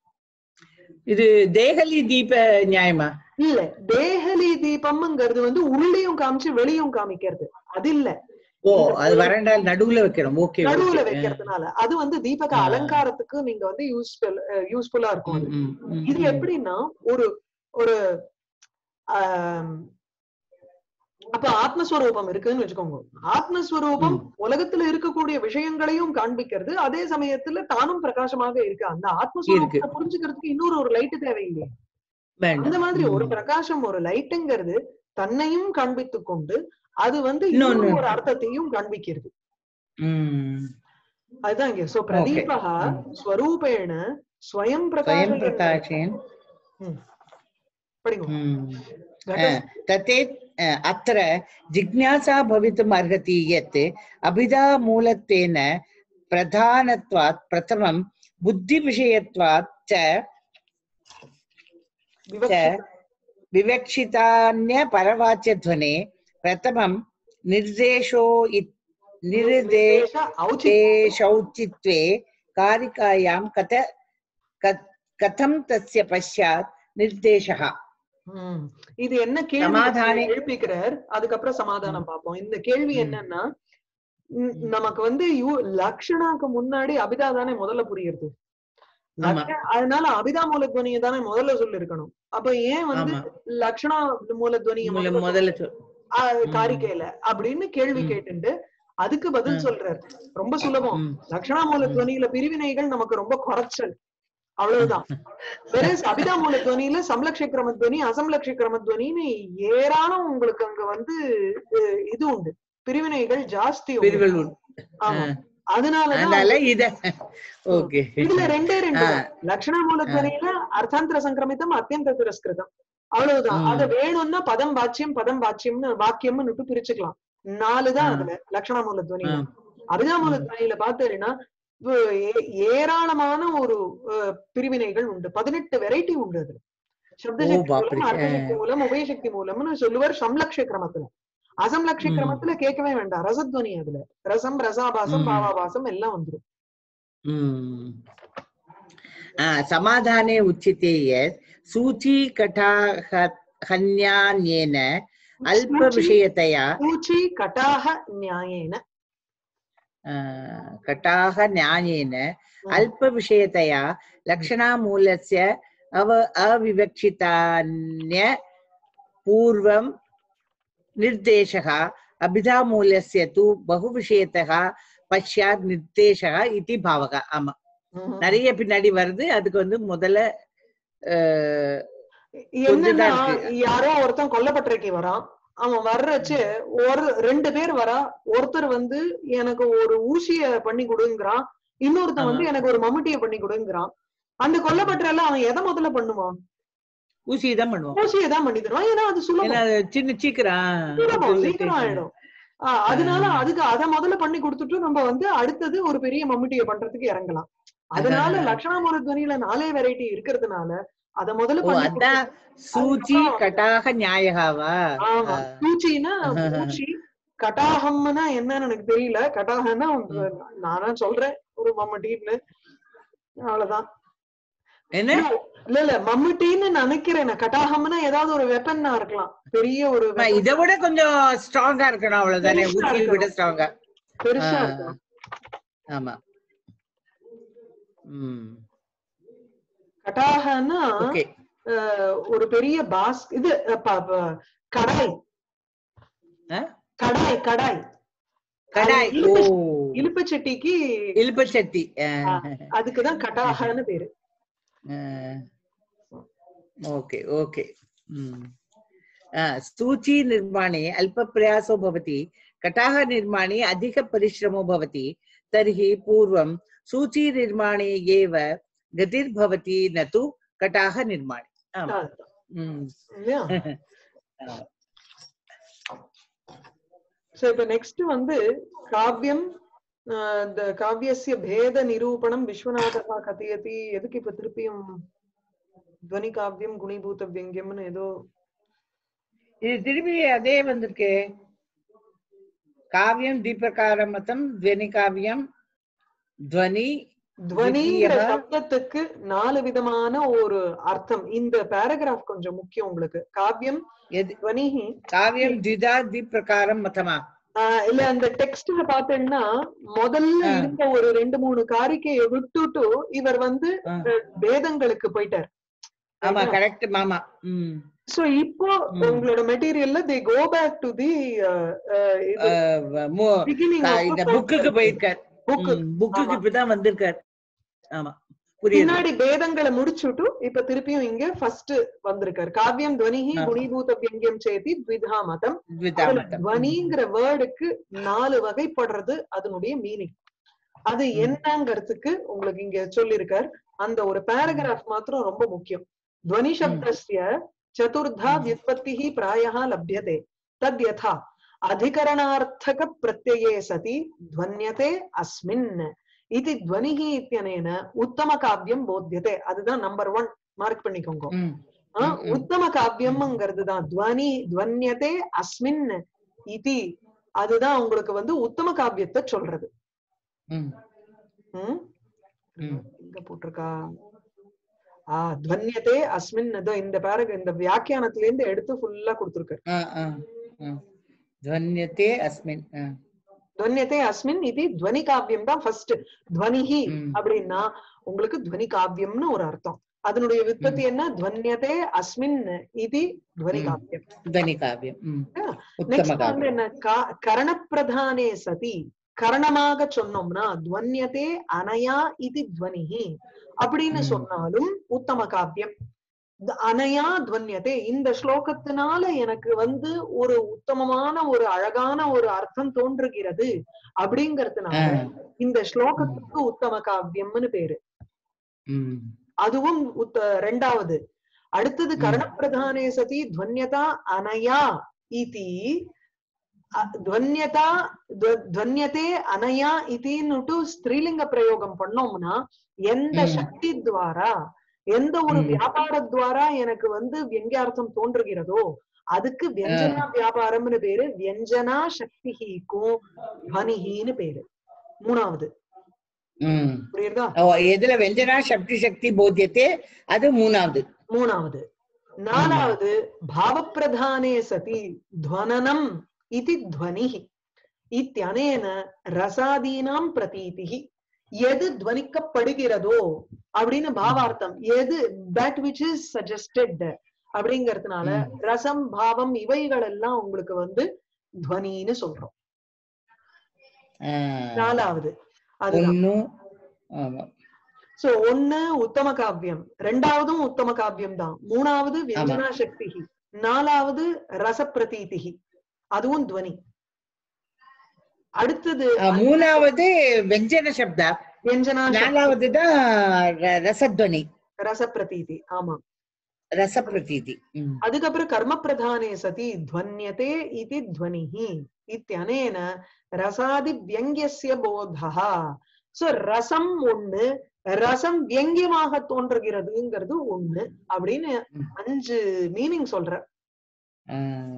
இது தேகலி தீப நியாயமா இல்ல தேகலி தீபம்ங்கிறது வந்து உள்ளேயும் காமிச்சு வெளியும் காமிக்கிறது அது இல்ல ஓ அது வறண்டால் நடுவுல வைக்கணும் ஓகே நடுவுல வைக்கிறதுனால அது வந்து தீபக ஆ. அலங்காரத்துக்கு நீங்க வந்து யூஸ்ஃபுல் யூஸ்ஃபுல்லா இருக்கும் அது இது எப்படின்னா ஒரு ஒரு ஆம், அப்ப ஆத்மஸ்வரூபம் இருக்குன்னு வச்சுக்கோங்க ஆத்மஸ்வரூபம் உலகத்துல இருக்கக்கூடிய விஷயங்களையும் காண்பிக்கிறது அதே சமயத்துல தானும் பிரகாசமாக இருக்கு அந்த ஆத்மஸ்வரூபத்தை புரிஞ்சுக்கிறதுக்கு இன்னொரு ஒரு லைட் தேவையில்லையே அந்த மாதிரி ஒரு பிரகாசம் ஒரு லைட்டுங்கிறது தன்னையும் காண்பித்துக் கொண்டு அது வந்து இன்னொரு இன்னொன்னு. ஒரு அர்த்தத்தையும் காண்பிக்கிறது ம் அதுதான் இங்க சோ பிரதீபக ம். ஸ்வரூபேண ஸ்வயம் ஸ்வயம் பிரகாஷ பிரகாஷேன் படிங்க ம் घटस्- तते अ, अत्र जिज्ञासा भवितुम् अर्हति यत् अभिधामूलत्वेन प्रधानत्वात् प्रथमं बुद्धिविषयत्वात् च विवक्षित- विवक्षितान्यपरवाच्यध्वने प्रथमं निर्देशो इत- निर्देश निर्देश औचित्य औचित्ये कारिकायां कथ कथ- कथं तस्य पश्चात् निर्देशः ம். இது என்ன கேள்வி சமாதானே- எழுப்பிக்கிறார் அதுக்கப்புறம் சமாதானம் பார்ப்போம் இந்த கேள்வி ம். என்னன்னா ம், நமக்கு வந்து யூ- லக்ஷணாக்கு முன்னாடி அபிதா தானே முதல்ல புரியுது ஆமா லக்ஷ- அதனால அபிதா மூலத்வனியை தானே முதல்ல சொல்லிருக்கணும் அப்ப ஏன் வந்து ஆமா லக்ஷணா மூலத்வனியை முதல்ல முதல்ல முதல்ல சொல் ஆ, ம். காரிக்கையில அப்படின்னு கேள்வி ம். கேட்டுண்டு அதுக்கு பதில் ம். சொல்றாரு ரொம்ப சுலபம் ம். லக்ஷணாமூல துவனியில பிரிவினைகள் நமக்கு ரொம்ப குறைச்சல் அவ்வளவுதான் Whereas அபிதாமூல துவனியில சம்லக்ஷக்கிரம துவனி அசம்லக்ஷக்கிரம துவனின்னு ஏராளம் உங்களுக்கு அங்க வந்து அஹ், இது உண்டு பிரிவினைகள் ஜாஸ்தி உண்டு. பிரிவுகள் உண்டு. ஆமா ஆ. அதனாலதான் அதனால இத ஓகே இதுல ரெண்டே ரெண்டு ஆ. தான். லக்ஷணாமூல துவனியில அர்த்தாந்திர சங்கிரமிதம் அத்தியந்த திரஸ்கிருதம் அவ்வளவுதான் ம். அது வேணும்னா பதம் வாச்சியம் பதம் வாச்சியம்னு வாக்கியம்னு விட்டு பிரிச்சுக்கலாம் நாலு தான் ஆ. அதுல லக்ஷணாமூல துவனியில அபிதாமூல துவனியில பார்த்தீங்கன்னா ஏ- ஏராளமான ஒரு அஹ், பிரிவினைகள் உண்டு பதினெட்டு வெரைட்டி உண்டு அதுல சப்தசக்தி பாப்ரே. மூலம் அர்த்தசக்தி மூலம் உபயசக்தி மூலம்னு சொல்லுவார் சம்லக்ஷ கிரமத்துல அசம்லக்ஷி ம். கிரமத்துல கேட்கவே வேண்டாம் ரசத்வனி அதுல ரசம் ரசாபாசம் ம். பாவாபாசம் எல்லாம் வந்துரும் ம். आ, समाधाने उच्यते यत् सूचीकटाहन्यान्येन अल्पविषयतया பூச்சி கட்டாக நியாயேன आ, कटाह न्यायेन अल्पविषयतया लक्षणामूलस्य अव अविवक्षितान्य पूर्वं निर्देशः अभिधामूलस्य तु बहुविषयतः पश्चात् निर्देशः इति भावः ஆமா ம்ஹும். நிறைய பின்னாடி வருது அதுக்கு வந்து முதல்ல அஹ், என்னன்னா கொஞ்சம் தான் இருக்கு. யாரோ ஒருத்தன் கொல்லப்பட்டிருக்கி வரான் அவன் வர்றச்சு ஒரு ரெண்டு பேர் வரா ஒருத்தர் வந்து எனக்கு ஒரு ஊசிய பண்ணி கொடுங்கிறான் இன்னொருத்தன் வந்து ஆமா. எனக்கு ஒரு மம்முட்டிய பண்ணி கொடுங்கிறான் அந்த கொல்லப்பட்டல அவன் எதை முதல்ல பண்ணுவான் ஊசி தான் பண்ணுவோம் ஊசியை தான் பண்ணி தருவான் ஏன்னா அது ஏன்னா சுலபம் அது சின்ன சீக்கிரம் சுலபம் சீக்கிரம் ஆயிடும் ஆஹ் அதனால ஆ. அதுக்கு அத முதல்ல பண்ணி கொடுத்துட்டு நம்ம வந்து அடுத்தது ஒரு பெரிய மம்முட்டிய பண்றதுக்கு இறங்கலாம் அதனால ஆ. லட்சணாமூல துவனியில நாலே வெரைட்டி இருக்கிறதுனால அத முதல்ல ஓ பண்ணி அதான் சூச்சி அதுக்கப்புறம் கட்டாக நியாயகாவா ஆமா பூச்சின்னா பூச்சி கட்டாகம்னா என்னன்னு எனக்கு தெரியல கட்டாகன்னா நானா சொல்றேன் ஒரு மம்மட்டின்னு அவ்வளவுதான் என்ன இல்ல இல்ல மம்முட்டின்னு நினைக்கிறேன் நான். கட்டாகம்னா ஏதாவது ஒரு வெப்பன்னா இருக்கலாம் பெரிய ஒரு அம்மா, weapon. இதை விட கொஞ்சம் ஸ்ட்ராங்கா இருக்கணும் அவ்வளவுதானே பெருசா ஊசியை விட இருக்கணும். ஸ்ட்ராங்கா பெருசா இருக்கும் ஆமா ம் கட்டாகன்னா ஓகே அஹ், ஒரு பெரிய பாஸ் இது அஹ், ப- ப- கடாய் ஆ? கடாய் கடாய் கடாய் அது ஓ இலுப்பு- இலுப்பு சட்டிக்கு இலுப்பச்சட்டி அதுக்குதான் கட்டாகன்னு பேரு ओके ओके सूची निर्माणे अल्पप्रयासो भवति कटाः निर्माणे अधिकपरिश्रमो भवति तर्हि पूर्वं सूचीनिर्माणे एव गतिर्भवति न तु कटाः निर्माणे आम् அதுதான். ம். இல்லையா சோ இப்ப நெக்ஸ்ட் வந்து காவியம் ஆஹ் இந்த காவியசிய பேத நிரூபணம் விஸ்வநாதா கதையதி எதுக்கு இப்ப திருப்பியும் துவனி காவியம் குணிபூத வியங்கியம்னு ஏதோ இது திரும்பி அதே வந்திருக்கு காவியம் தீபகார மதம் துவனி காவியம் துவனி துவனிங்கிற திவ்யா. சப்தத்துக்கு நாலு விதமான ஒரு அர்த்தம் இந்த பேராகிராஃப் கொஞ்சம் முக்கியம் உங்களுக்கு காவியம் எது துவனிஹி காவியம் द्विधा द्विप्रकारं மதமா ஆஹ் இல்ல அந்த டெக்ஸ்ட்ல பாத்தீங்கன்னா முதல்ல ஆ. இருந்த ஒரு ரெண்டு மூணு காரிக்கைய விட்டுட்டு இவர் வந்து ஆ. அஹ், வேதங்களுக்கு போயிட்டார் ஆமா கரெக்ட் மாமா ம் சோ இப்போ ம். உங்களோட மெட்டீரியல்ல தே கோ பேக் டு தி அஹ், மு- பிகினிங் கா- இந்த புக்குக்கு போயிருக்கார் புக்கு ம், புக்குக்கு ஆமா. இப்பதான் வந்திருக்கார் ஆமா புரியுது பின்னாடி வேதங்களை முடிச்சுட்டு இப்ப திருப்பியும் இங்க ஃபர்ஸ்ட் வந்திருக்காரு காவியம் துவனிஹி ஆ. குணிபூத வியங்கியம் சேதி த்விதா மதம் த்விதா அதுல மதம். துவனிங்கிற வேர்டுக்கு நாலு வகைப்படுறது அதனுடைய மீனிங் அது ம். என்னங்கிறதுக்கு உங்களுக்கு இங்க சொல்லியிருக்கார் அந்த ஒரு பேராகிராஃப் மாத்திரம் ரொம்ப முக்கியம் துவனி சப்தஸ்ய சதுர்தா ம். வியுத்பத்திः प्रायः लभ्यते तद् यथा अधिकरणार्थक प्रत्यये सति ध्वन्यते अस्मिन् इति ध्वनिः इत्यनेन उत्तमकाव्यं बोध्यते அதுதான் நம்பர் ஒன் மார்க் பண்ணிக்கோங்க ம், ஆ, ம், ம். உத்தம காவியம்ங்கிறது தான் துவனி துவன்யதே அஸ்மின் இதி அதுதான் உங்களுக்கு வந்து உத்தம காவியத்தை சொல்றது ம், ம்? ம். எங்க போட்டிருக்கா ஆ துவன்யதே அஸ்மின் இதோ இந்த பேரக இந்த வியாக்கியானத்துல இருந்து எடுத்து ஃபுல்லா கொடுத்திருக்காரு ஆ, ஆ, ஆ. ध्वन्यते अस्मिन् ஆ. துவன்யதே அஸ்மின் இது துவனி காவியம் தான் ஃபர்ஸ்ட் துவனிஹி ம். அப்படின்னா உங்களுக்கு துவனி காவியம்னு ஒரு அர்த்தம் அதனுடைய விற்பத்தி என்ன துவன்யதே அஸ்மின் இது துவனி ம். காவியம் ध्वनिकाव्यम् ம். ஆ, உத்தம நெக்ஸ்ட் வந்து காவியம் என்ன கா- கரணப்பிரதானே சதி கரணமாக சொன்னோம்னா துவன்யதே அனயா இது துவனிஹி அப்படின்னு ம். சொன்னாலும் உத்தம காவியம் த- அனயா துவன்யதே இந்த ஸ்லோகத்தினால எனக்கு வந்து ஒரு உத்தமமான ஒரு அழகான ஒரு அர்த்தம் தோன்றுகிறது ஆ, அப்படிங்கறதுனால இந்த ஸ்லோகத்துக்கு உத்தம காவியம்னு பேரு ம். அதுவும் உத்த ரெண்டாவது அடுத்தது ம். கர்ணப்பிரதானே சதி துவன்யதா அனயா இதி அ- துவன்யதா துவ- துவன்யதே அனயா இதின்னுட்டு ஸ்திரீலிங்க பிரயோகம் பண்ணோம்னா எந்த ம். சக்தி துவாரா எந்த ஒரு ம். வியாபார துவாரா எனக்கு வந்து வியங்கியார்த்தம் தோன்றுகிறதோ அதுக்கு வியஞ்சனா வியாபாரம்னு பேரு வியஞ்சனா சக்திஹிக்கும் துவனிஹின்னு பேரு மூணாவது ம். புரியுதா ஓ, எதுல வெஞ்சனா சக்தி சக்தி போத்தியத்தே அது மூணாவது மூணாவது நாலாவது பாவப்பிரதானே சதி துவனனம் இது துவனிஹி இத்தியனேன ரசாதீனாம் பிரதீதிஹி எது துவனிக்கப்படுகிறதோ அப்படின்னு பாவார்த்தம் எது தட் விச் இஸ் சஜஸ்டட் அப்படிங்கறதுனால ம். ரசம் பாவம் இவைகள் எல்லாம் உங்களுக்கு வந்து துவனின்னு சொல்றோம் ஆ, நாலாவது அதுதான் ஒண்ணும் ஆமா. சோ ஒண்ணு உத்தம காவியம் ரெண்டாவதும் உத்தம காவியம் தான் மூணாவது வியஞ்சனா சக்தி நாலாவது ரசப்பிரதீதிகி அதுவும் துவனி அடுத்தது ஆ, மூணாவது வெஞ்சன சப்தா வியஞ்சனா சக்தி, நாலாவது தான் ர- ரசத்வனி ரசப்பிரதீதி ஆமா ரசப்பிரதீதி ம். அதுக்கப்புறம் கர்ம பிரதானே சதி துவன்யதே இது துவனிஹி இத்தியனேன ரசாதி வியங்கியஸ்ய போதா சோ ரசம் ஒண்ணு ரசம் வியங்கியமாக தோன்றுகிறதுங்கிறது ஒண்ணு அப்படின்னு ம். அஞ்சு மீனிங் சொல்ற ஆ,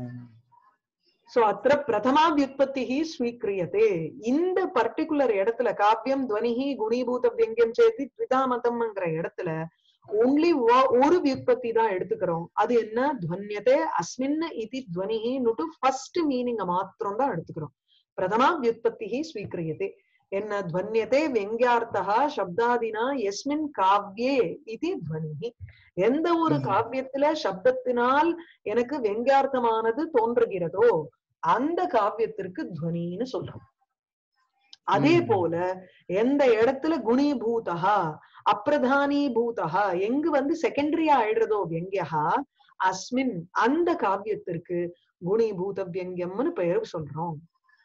சோ அத்திர பிரதமா வியுத்பத்தி ஸ்வீக்கிரியதே இந்த பர்டிகுலர் இடத்துல காவியம் துவனிஹி குணீபூத வியங்கியம் சேத்தி த்விதாமதம்ங்கிற இடத்துல ஒன்லி ஒரு வியுத்பத்தி தான் எடுத்துக்கிறோம் அது என்ன துவன்யதே அஸ்மின் இது துவனிஹின்னுட்டு ஃபர்ஸ்ட் மீனிங்க மாத்திரம் தான் எடுத்துக்கிறோம் பிரதமா வியுத்பத்தி ஸ்வீக்கிரியதே என்ன துவன்யதே வெங்கியார்த்தா சப்தாதினா எஸ்மின் காவ்யே இது துவனிஹி எந்த ஒரு ம். காவியத்துல சப்தத்தினால் எனக்கு வெங்கியார்த்தமானது தோன்றுகிறதோ அந்த காவியத்திற்கு துவனின்னு சொல்றோம் அதே ம். போல எந்த இடத்துல குணீபூதா அப்பிரதானீபூதா எங்கு வந்து செகண்டரியா ஆயிடுறதோ வியங்கியா அஸ்மின் அந்த காவியத்திற்கு குணீபூத வியங்கியம்னு பெயர் சொல்றோம்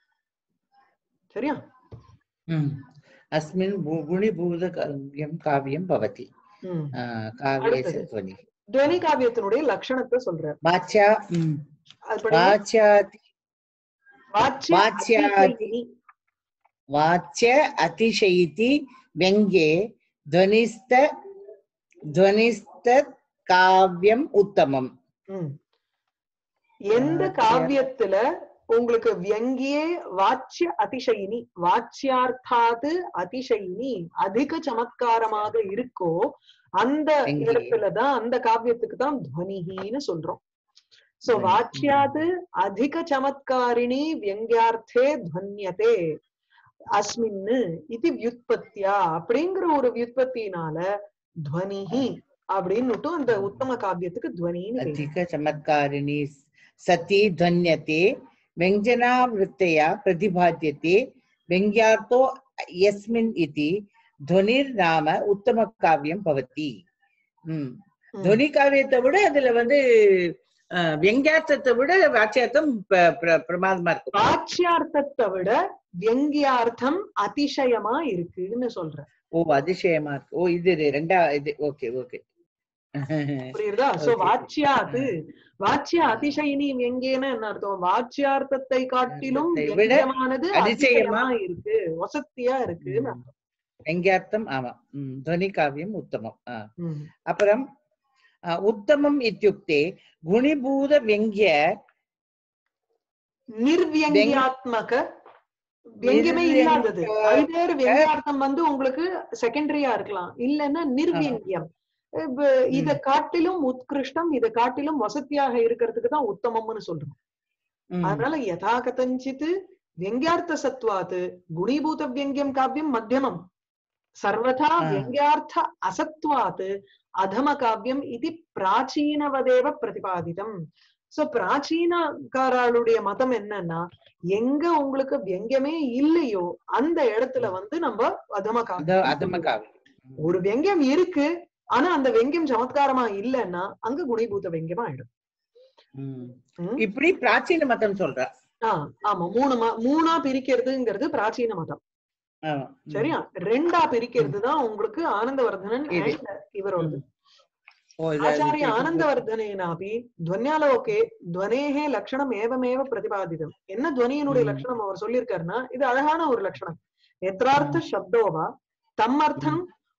சரியா ம். अस्मिन् भू- गुणीभूत काव्यं काव्यं भवति ம். आ, काव्यस्य அடுத்தது. ध्वनिः துவனி காவியத்தினுடைய லட்சணத்தை சொல்ற वाच्या ம். அது படிங்க. वाच्याति வாச்சிய வாச்சியாதி. அதிசயினி. वाच्य अतिशयिति व्यङ्ग्ये ध्वनिस्त ध्वनिस्तत् काव्यम् उत्तमम् ம். எந்த வாச்சிய- காவியத்துல உங்களுக்கு வியங்கியே வாச்சிய அதிசயினி வாச்சியார்த்தாது அதிசயினி அதிக சமத்காரமாக இருக்கோ அந்த வியங்கியே. இடத்துலதான் அந்த காவியத்துக்கு தான் துவனிகின்னு சொல்றோம் சோ ம். வாச்சியாது அதிக சமத்காரிணி வியங்கியார்த்தே துவன்யதே அஸ்மின்னு இது வியுத்பத்தியா அப்படிங்கிற ஒரு வியுத்பத்தினால துவனிஹி அப்படின்னுட்டு அந்த உத்தம காவியத்துக்கு துவனின்னு பேரு. अधिकचमत्कारिणी सति ध्वन्यते व्यञ्जनावृत्तया प्रतिपाद्यते व्यङ्ग्यार्थो यस्मिन् इति ध्वनिर्नाम उत्तमकाव्यं भवति ம். ம். துவனி காவியத்தை விட அதுல வந்து அஹ், வியங்கியார்த்தத்தை விட வாச்சியார்த்தம் ப- பிர- பிரமாதமா இருக்கும் வாச்சியார்த்தத்தை விட வியங்கியார்த்தம் அதிசயமா இருக்குன்னு சொல்றேன் ஓ அதிசயமா இருக்கு ஓ இது இது ரெண்டா இது ஓகே ஓகே புரியுதா சோ Okay. வாச்சியாது வாச்சிய அதிசயினி வியங்கியன்னு என்ன அர்த்தம் வாச்சியார்த்தத்தை காட்டிலும் அதை விட வியங்கியமானது அதிசயமா அதிசயமா இருக்கு வசத்தியா இருக்குன்னு அர்த்தம். வெங்கியார்த்தம் ஆமா ம், துவனி காவியம் உத்தமம் ஆ. ம். அப்புறம் அ, உத்தமம் இत्युक्ते குணிபூத வெங்கிய நிர்வியங்கியாத்மக வியங்கியமே இல்லாதது அது பேர் வியங்கியார்த்தம் வந்து உங்களுக்கு செகண்டரியா இருக்கலாம் இல்லைன்னா நிர்வியங்கியம் இப்ப இத காட்டிலும் உத்கிருஷ்டம் இத காட்டிலும் வசதியாக இருக்கிறதுக்கு தான் உத்தமம்னு சொல்றோம் ம், அதனால யதா கதஞ்சித் வியங்கியார்த்த சத்வாத் குணீபூத வியங்கியம் காவியம் மத்தியமம் சர்வதா ஆ. வியங்கியார்த்த அசத்வாத் அதம காவியம் இது பிராச்சீனவதேவ பிரதிபாதிதம் சோ பிராச்சீனக்காரர்களுடைய மதம் என்னன்னா எங்க உங்களுக்கு வியங்கியமே இல்லையோ அந்த இடத்துல வந்து நம்ம அதம அதோ காவியம் அதம காவியம் ஒரு வெங்கியம் இருக்கு ஆனா அந்த வெங்கியம் சமத்காரமா இல்லைன்னா அங்க குணிபூத வெங்கியமா ஆயிடும் ம். ம்? இப்படி பிராச்சீன மதம் சொல்றா ஆ, ஆமா மூணு ம- மூணா பிரிக்கிறதுங்கிறது பிராச்சீன மதம் ஆமா. ம். சரியா ரெண்டா பிரிக்கிறது தான் உங்களுக்கு ஆனந்தவர்தனன் இது. and இவரோடது ஓ, இது- ஆச்சாரிய இது- ஆனந்தவர்தனேனாபி துவன்யாலோகே துவனேகே லட்சணம் ஏவமேவ பிரதிபாதிதம் என்ன துவனியினுடைய ம். லட்சணம் அவர் சொல்லியிருக்காருன்னா இது அழகான ஒரு லட்சணம் எத்ரார்த்த சப்தோவா தம் அர்த்தம்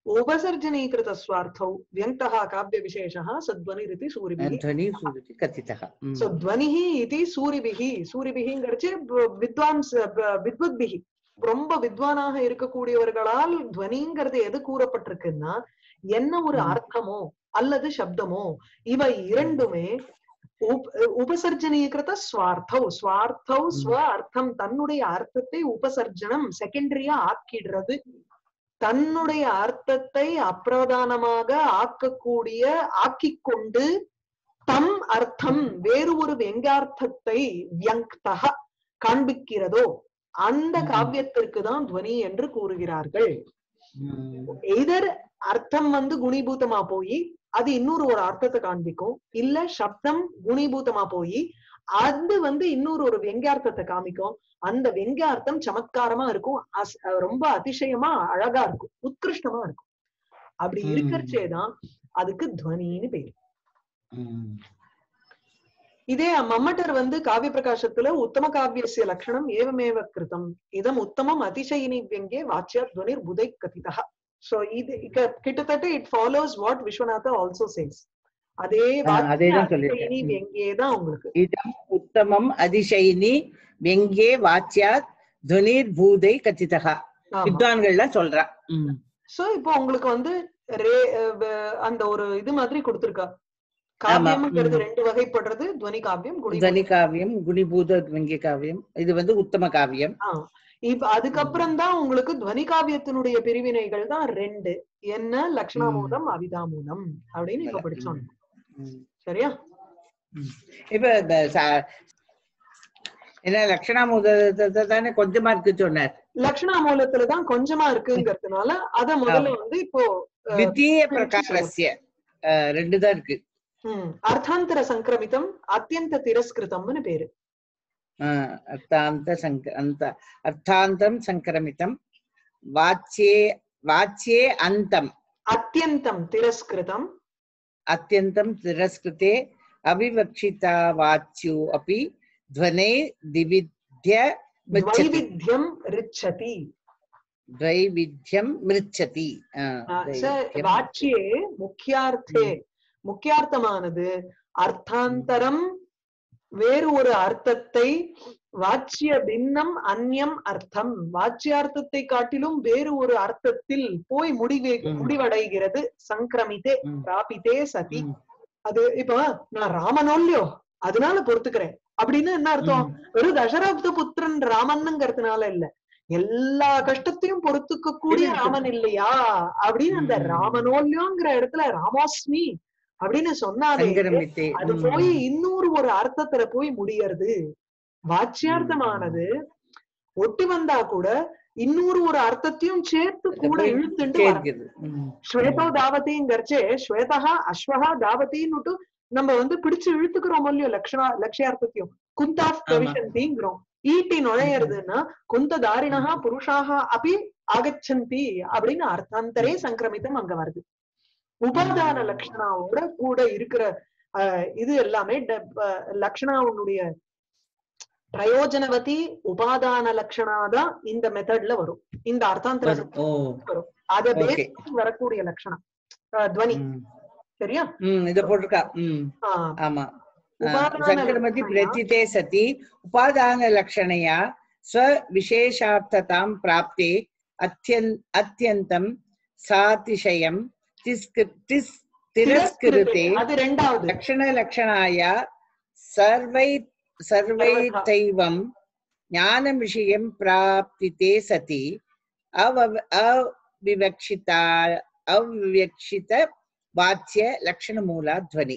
உபசர்ஜனீகிருத ஸ்வார்த்தௌ வியங்கः காவிய விசேஷः சத்வனிரிதி சூரிபிः ध्वनि सूरति कथितः हम्म, சோ துவனிஹ இது சூரிபிஹி சூரிபிஹிங்கிறச்சு வித்வான்ஸ் ப- வித்வத்பிஹி ரொம்ப வித்வானாக இருக்கக்கூடியவர்களால் துவனிங்கிறது எது கூறப்பட்டிருக்குன்னா என்ன ஒரு ம். அர்த்தமோ அல்லது சப்தமோ இவை இரண்டுமே உப்- உபசர்ஜனீகிருத ஸ்வார்த்தௌ ஸ்வார்த்தௌ ஸ்வ அர்த்தம் தன்னுடைய அர்த்தத்தை உபசர்ஜனம் செகண்டரியா ஆக்கிடுறது தன்னுடைய அர்த்தத்தை அப்பிரதானமாக ஆக்கக்கூடிய ஆக்கிக் கொண்டு தம் அர்த்தம் வேறு ஒரு வெங்கார்த்தத்தை வியங்க்தக காண்பிக்கிறதோ அந்த ம். காவியத்திற்கு தான் துவனி என்று கூறுகிறார்கள் ம், எதர் அர்த்தம் வந்து குணிபூதமா போய் அது இன்னொரு ஒரு அர்த்தத்தை காண்பிக்கும் இல்ல சப்தம் குணிபூதமா போய் அது வந்து இன்னொரு ஒரு வெங்கார்த்தத்தை காமிக்கும் அந்த வெங்கார்த்தம் சமத்காரமா இருக்கும் அஸ்- ரொம்ப அதிசயமா அழகா இருக்கும் உத்கிருஷ்டமா இருக்கும் அப்படி ம். இருக்கிறச்சேதான் அதுக்கு துவனின்னு பேரு ம். இதே மம்மட்டர் வந்து காவிய பிரகாசத்துல உத்தம காவியசிய லட்சணம் ஏவமேவ கிருதம் இதம் உத்தமம் அதிசயினி வியங்கே வாச்சியா துவனிர் புதை கதிதா சோ இது இக்க- கிட்டத்தட்ட இட் ஃபாலோஸ் வாட் விஸ்வநாத ஆல்சோ சேஸ் அதே ஆ, வாக்கிய அதேதான் சொல்லிருக்கேன். அதிசயினி ம். வியங்கே தான் உங்களுக்கு இதம் உத்தமம் அதிசயினி வெங்கே வாச்சியாத் துவனிர் பூதை கச்சிதா ஆமா. வித்வான்கள்லாம் சொல்றா ம். சோ இப்போ உங்களுக்கு வந்து ரே அஹ் வ- அந்த ஒரு இது மாதிரி கொடுத்திருக்கா காவியம்ங்கிறது ம். ரெண்டு வகைப்படுறது துவனி காவியம் குணி துவனி காவியம் குணிபூத வெங்கே காவியம் இது வந்து உத்தம காவியம் ஆ. இப்ப அதுக்கப்புறம் தான் உங்களுக்கு துவனி காவியத்தினுடைய பிரிவினைகள் தான் ரெண்டு என்ன லக்ஷணாமூலம் அவிதாமூலம் அப்படின்னு இப்ப படிச்சோம் ம். சரியா இப்ப இந்த ச- என்ன லட்சணாமுதத்தை தானே கொஞ்சமா இருக்கு சொன்னார் லக்ஷணாமூலத்துல தான் கொஞ்சமா இருக்குங்கிறதுனால அத முதல்ல வந்து இப்போ அஹ், வித்தீய பிரகாரஸ்ய அஹ், ரெண்டு தான் இருக்கு ம், அர்த்தாந்தர சங்கிரமிதம் அத்தியந்த திரஸ்கிருதம்னு பேரு அஹ், அர்த்தாந்த சங்க அந்த அர்த்தாந்தம் சங்கிரமிதம் வாச்சியே வாச்சியே அந்தம் அத்தியந்தம் திரஸ்கிருதம் அத்தியந்தம் திரஸ்கிருதே அவிவக்ஷிதா வாச்சியோ अपि ध्वने दिविध्य मिच्छति வைவித்தியம் ரிச்சதி द्वैविध्यं मृच्छति अह, அஹ், ச- द्वैविध्यं வாச்சியே முக்கியார்த்தே முக்கியார்த்தமானது அர்த்தாந்தரம் வேறு ஒரு அர்த்தத்தை வாச்சிய பின்னம் அந்நியம் அர்த்தம் வாச்சியார்த்தத்தை காட்டிலும் வேறு ஒரு அர்த்தத்தில் போய் முடிவே ம். முடிவடைகிறது சங்கிரமித்தே ம். பிராபித்தே சதி ம், அது இப்ப நான் ராமனோல்யோ அதனால பொறுத்துக்கிறேன் அப்படின்னு என்ன அர்த்தம் ம். வெறும் தசரப்த புத்திரன் ராமன்னுங்கிறதுனால இல்ல எல்லா கஷ்டத்தையும் பொறுத்துக்க கூடிய இருக்கு. ராமன் இல்லையா அப்படின்னு அந்த ம். ராமனோல்யோங்கிற இடத்துல ராமோஸ்மி அப்படின்னு சொன்னாலே சங்கரமித்தே அது ம். போய் இன்னொரு ஒரு அர்த்தத்துல போய் முடியறது வாச்சியார்த்தமானது ஒட்டி வந்தா கூட இன்னொரு ஒரு அர்த்தத்தையும் சேர்த்து அது கூட போய் இழுத்துண்டு வர சேர்க்குது ம். ஸ்வேதோ தாவதிங்கிறச்சே ஸ்வேதா அஸ்வஹா தாவதின்னுட்டு நம்ம வந்து பிடிச்சு இழுத்துக்கிறோம் இல்லையோ லக்ஷணா லட்சியார்த்தத்தையும் குந்தாஃப் பிரவிசந்திங்கிறோம் ஈட்டி நுழையிறதுன்னா குந்த தாரிணா புருஷாக அப்படி ஆகச்சந்தி அப்படின்னு அர்த்தாந்தரே சங்கிரமிதம் அங்க வருது உபாதான ம். லட்சணாவோட கூட இருக்கிற அஹ், இது எல்லாமே ட- அஹ், லக்ஷணாவுடைய பிரயோஜனவதி உபாதான லட்சணா தான் இந்த மெத்தட்ல வரும் இந்த அர்த்தாந்தர வரும். ஓ வரும் அத Okay. பேஸ் பண்ணி வரக்கூடிய லட்சணம் அஹ், துவனி ம். சரியா ம் இத போட்டிருக்கா ம் ஆஹ் ஆமா உபாதான சங்கரமதி லक्षणया- பிரச்சிते सति उपादानलक्षणया स्वविशेषार्थतां प्राप्ते अत्यन् अत्यन्तं सातिशयं तिस्क- तिस्- तिरस्कृते அது ரெண்டாவது लक्षणलक्षणाय सर्वै सर्वैतैवं ज्ञानविषयं प्राप्तिते सति अव अविवक्षिता अविवक्षित वाच्य लक्षणमूला ध्वनि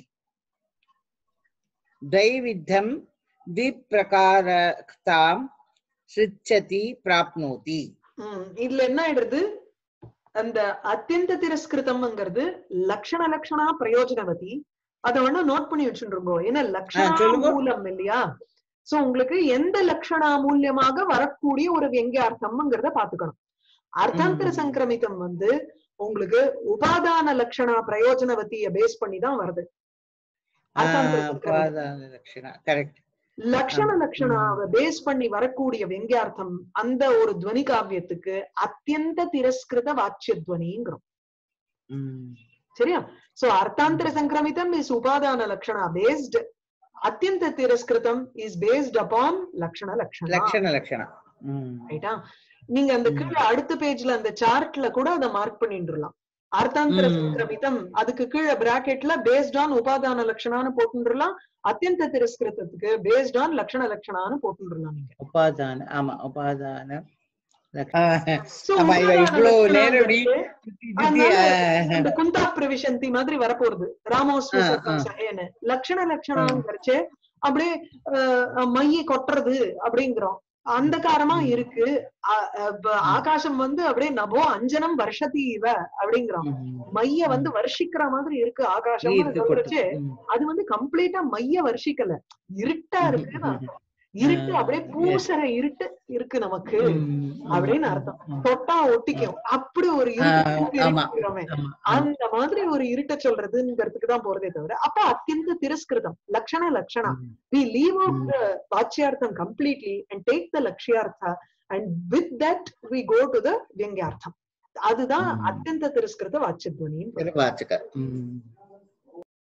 द्वैविध्यं द्विप्रकारतां सृच्छति प्राप्नोति உம் இதுல என்ன ஆயிடுது அந்த அத்தியந்த திரஸ்கிருதம்ங்கிறது லக்ஷண லக்ஷணா பிரயோஜனவதி அத வேணா நோட் பண்ணி வச்சுருங்கோ ஏன்னா லக்ஷணா சொல்லுங்க. மூலம் இல்லையா சோ உங்களுக்கு எந்த லக்ஷணா மூலியமாக வரக்கூடிய ஒரு வெங்கியார்த்தம்ங்கிறத பாத்துக்கணும் அர்த்தாந்தர ம். சங்கிரமிதம் வந்து உங்களுக்கு உபாதான லக்ஷணா பிரயோஜனவதிய பேஸ் பண்ணி தான் வருது அர்த்தாந்தர சங்கிரமிதம். உபாதானலक्षण கரெக்ட் லக்ஷண ஆமா. லக்ஷணாவை பேஸ் பண்ணி வரக்கூடிய வெங்கியார்த்தம் அந்த ஒரு துவனி காவியத்துக்கு அத்தியந்த திரஸ்கிருத வாச்சிய துவனிங்கிறோம் ம். சரியா சோ அர்த்தாந்தர சங்கிரமிதம் இஸ் உபாதான லட்சணா பேஸ்ட் அத்தியந்த திரஸ்கிருதம் இஸ் பேஸ்ட் அப்பான் லட்சண லட்சணா லக்ஷண லக்ஷணம் ம். ரைட்டா நீங்க அந்த ம். கீழே அடுத்த பேஜ்ல அந்த சார்ட்ல கூட அதை மார்க் பண்ணிட்டுலாம் அர்த்தாந்தர ம். சங்கிரமிதம் அதுக்கு கீழே பிராக்கெட்ல பேஸ்ட் ஆன் உபாதான லட்சணான்னு போட்டுலாம் அத்தியந்த திரஸ்கிருதத்துக்கு பேஸ்ட் ஆன் லட்சண லட்சணான்னு போட்டுலாம் நீங்க உபாதான ஆமா உபாதான So, ஆமா, இவ உபாதான இவ்வளவு லட்சணம் நேரம் இப்படி வந்து சுத்தி சுத்தி, அதனால ஆ, இந்த குந்தா பிரவிசந்தி மாதிரி வரப்போறது ராமோஸ்மி ஆ, சர்க்கம் ஆ. சகேன்னு லட்சண லட்சணம் வரைச்சு அப்படியே அஹ், மைய கொட்டுறது அப்படிங்கிறோம் அந்த காரமா ம். இருக்கு அ- அ- ப- ஆகாசம் வந்து அப்படியே நபோ அஞ்சனம் வருஷத்தி இவ அப்படிங்கிறோம் ம். மைய வந்து வருஷிக்கிற மாதிரி இருக்கு ஆகாசம் ஈர்த்து சொல்றச்சு கொட்டு. ம். அது வந்து கம்ப்ளீட்டா மைய வருஷிக்கல இருட்டா இருக்குன்னு அர்த்தம் இருட்டு ஆ, அப்படியே yes. பூசற இருட்டு இருக்கு நமக்கு ம். அப்படின்னு அர்த்தம் தொட்டா ஒட்டிக்கும் அப்படி ஒரு ஆ, இருட்டு ஆமா. இருக்கிறோமே ஆமா, ஆமா. அந்த மாதிரி ஒரு இருட்ட சொல்றதுங்கிறதுக்கு தான் போறதே தவிர அப்ப அத்தியந்த திரஸ்கிருதம் லட்சண லட்சணா ம். we leave out Mm. the vachiartham completely and take the lakshyartha and with that we go to the vyangyartham அதுதான் Mm. அத்தியந்த திரஸ்கிருத வாச்சியத்வனின்னு திருவாச்சக ம்.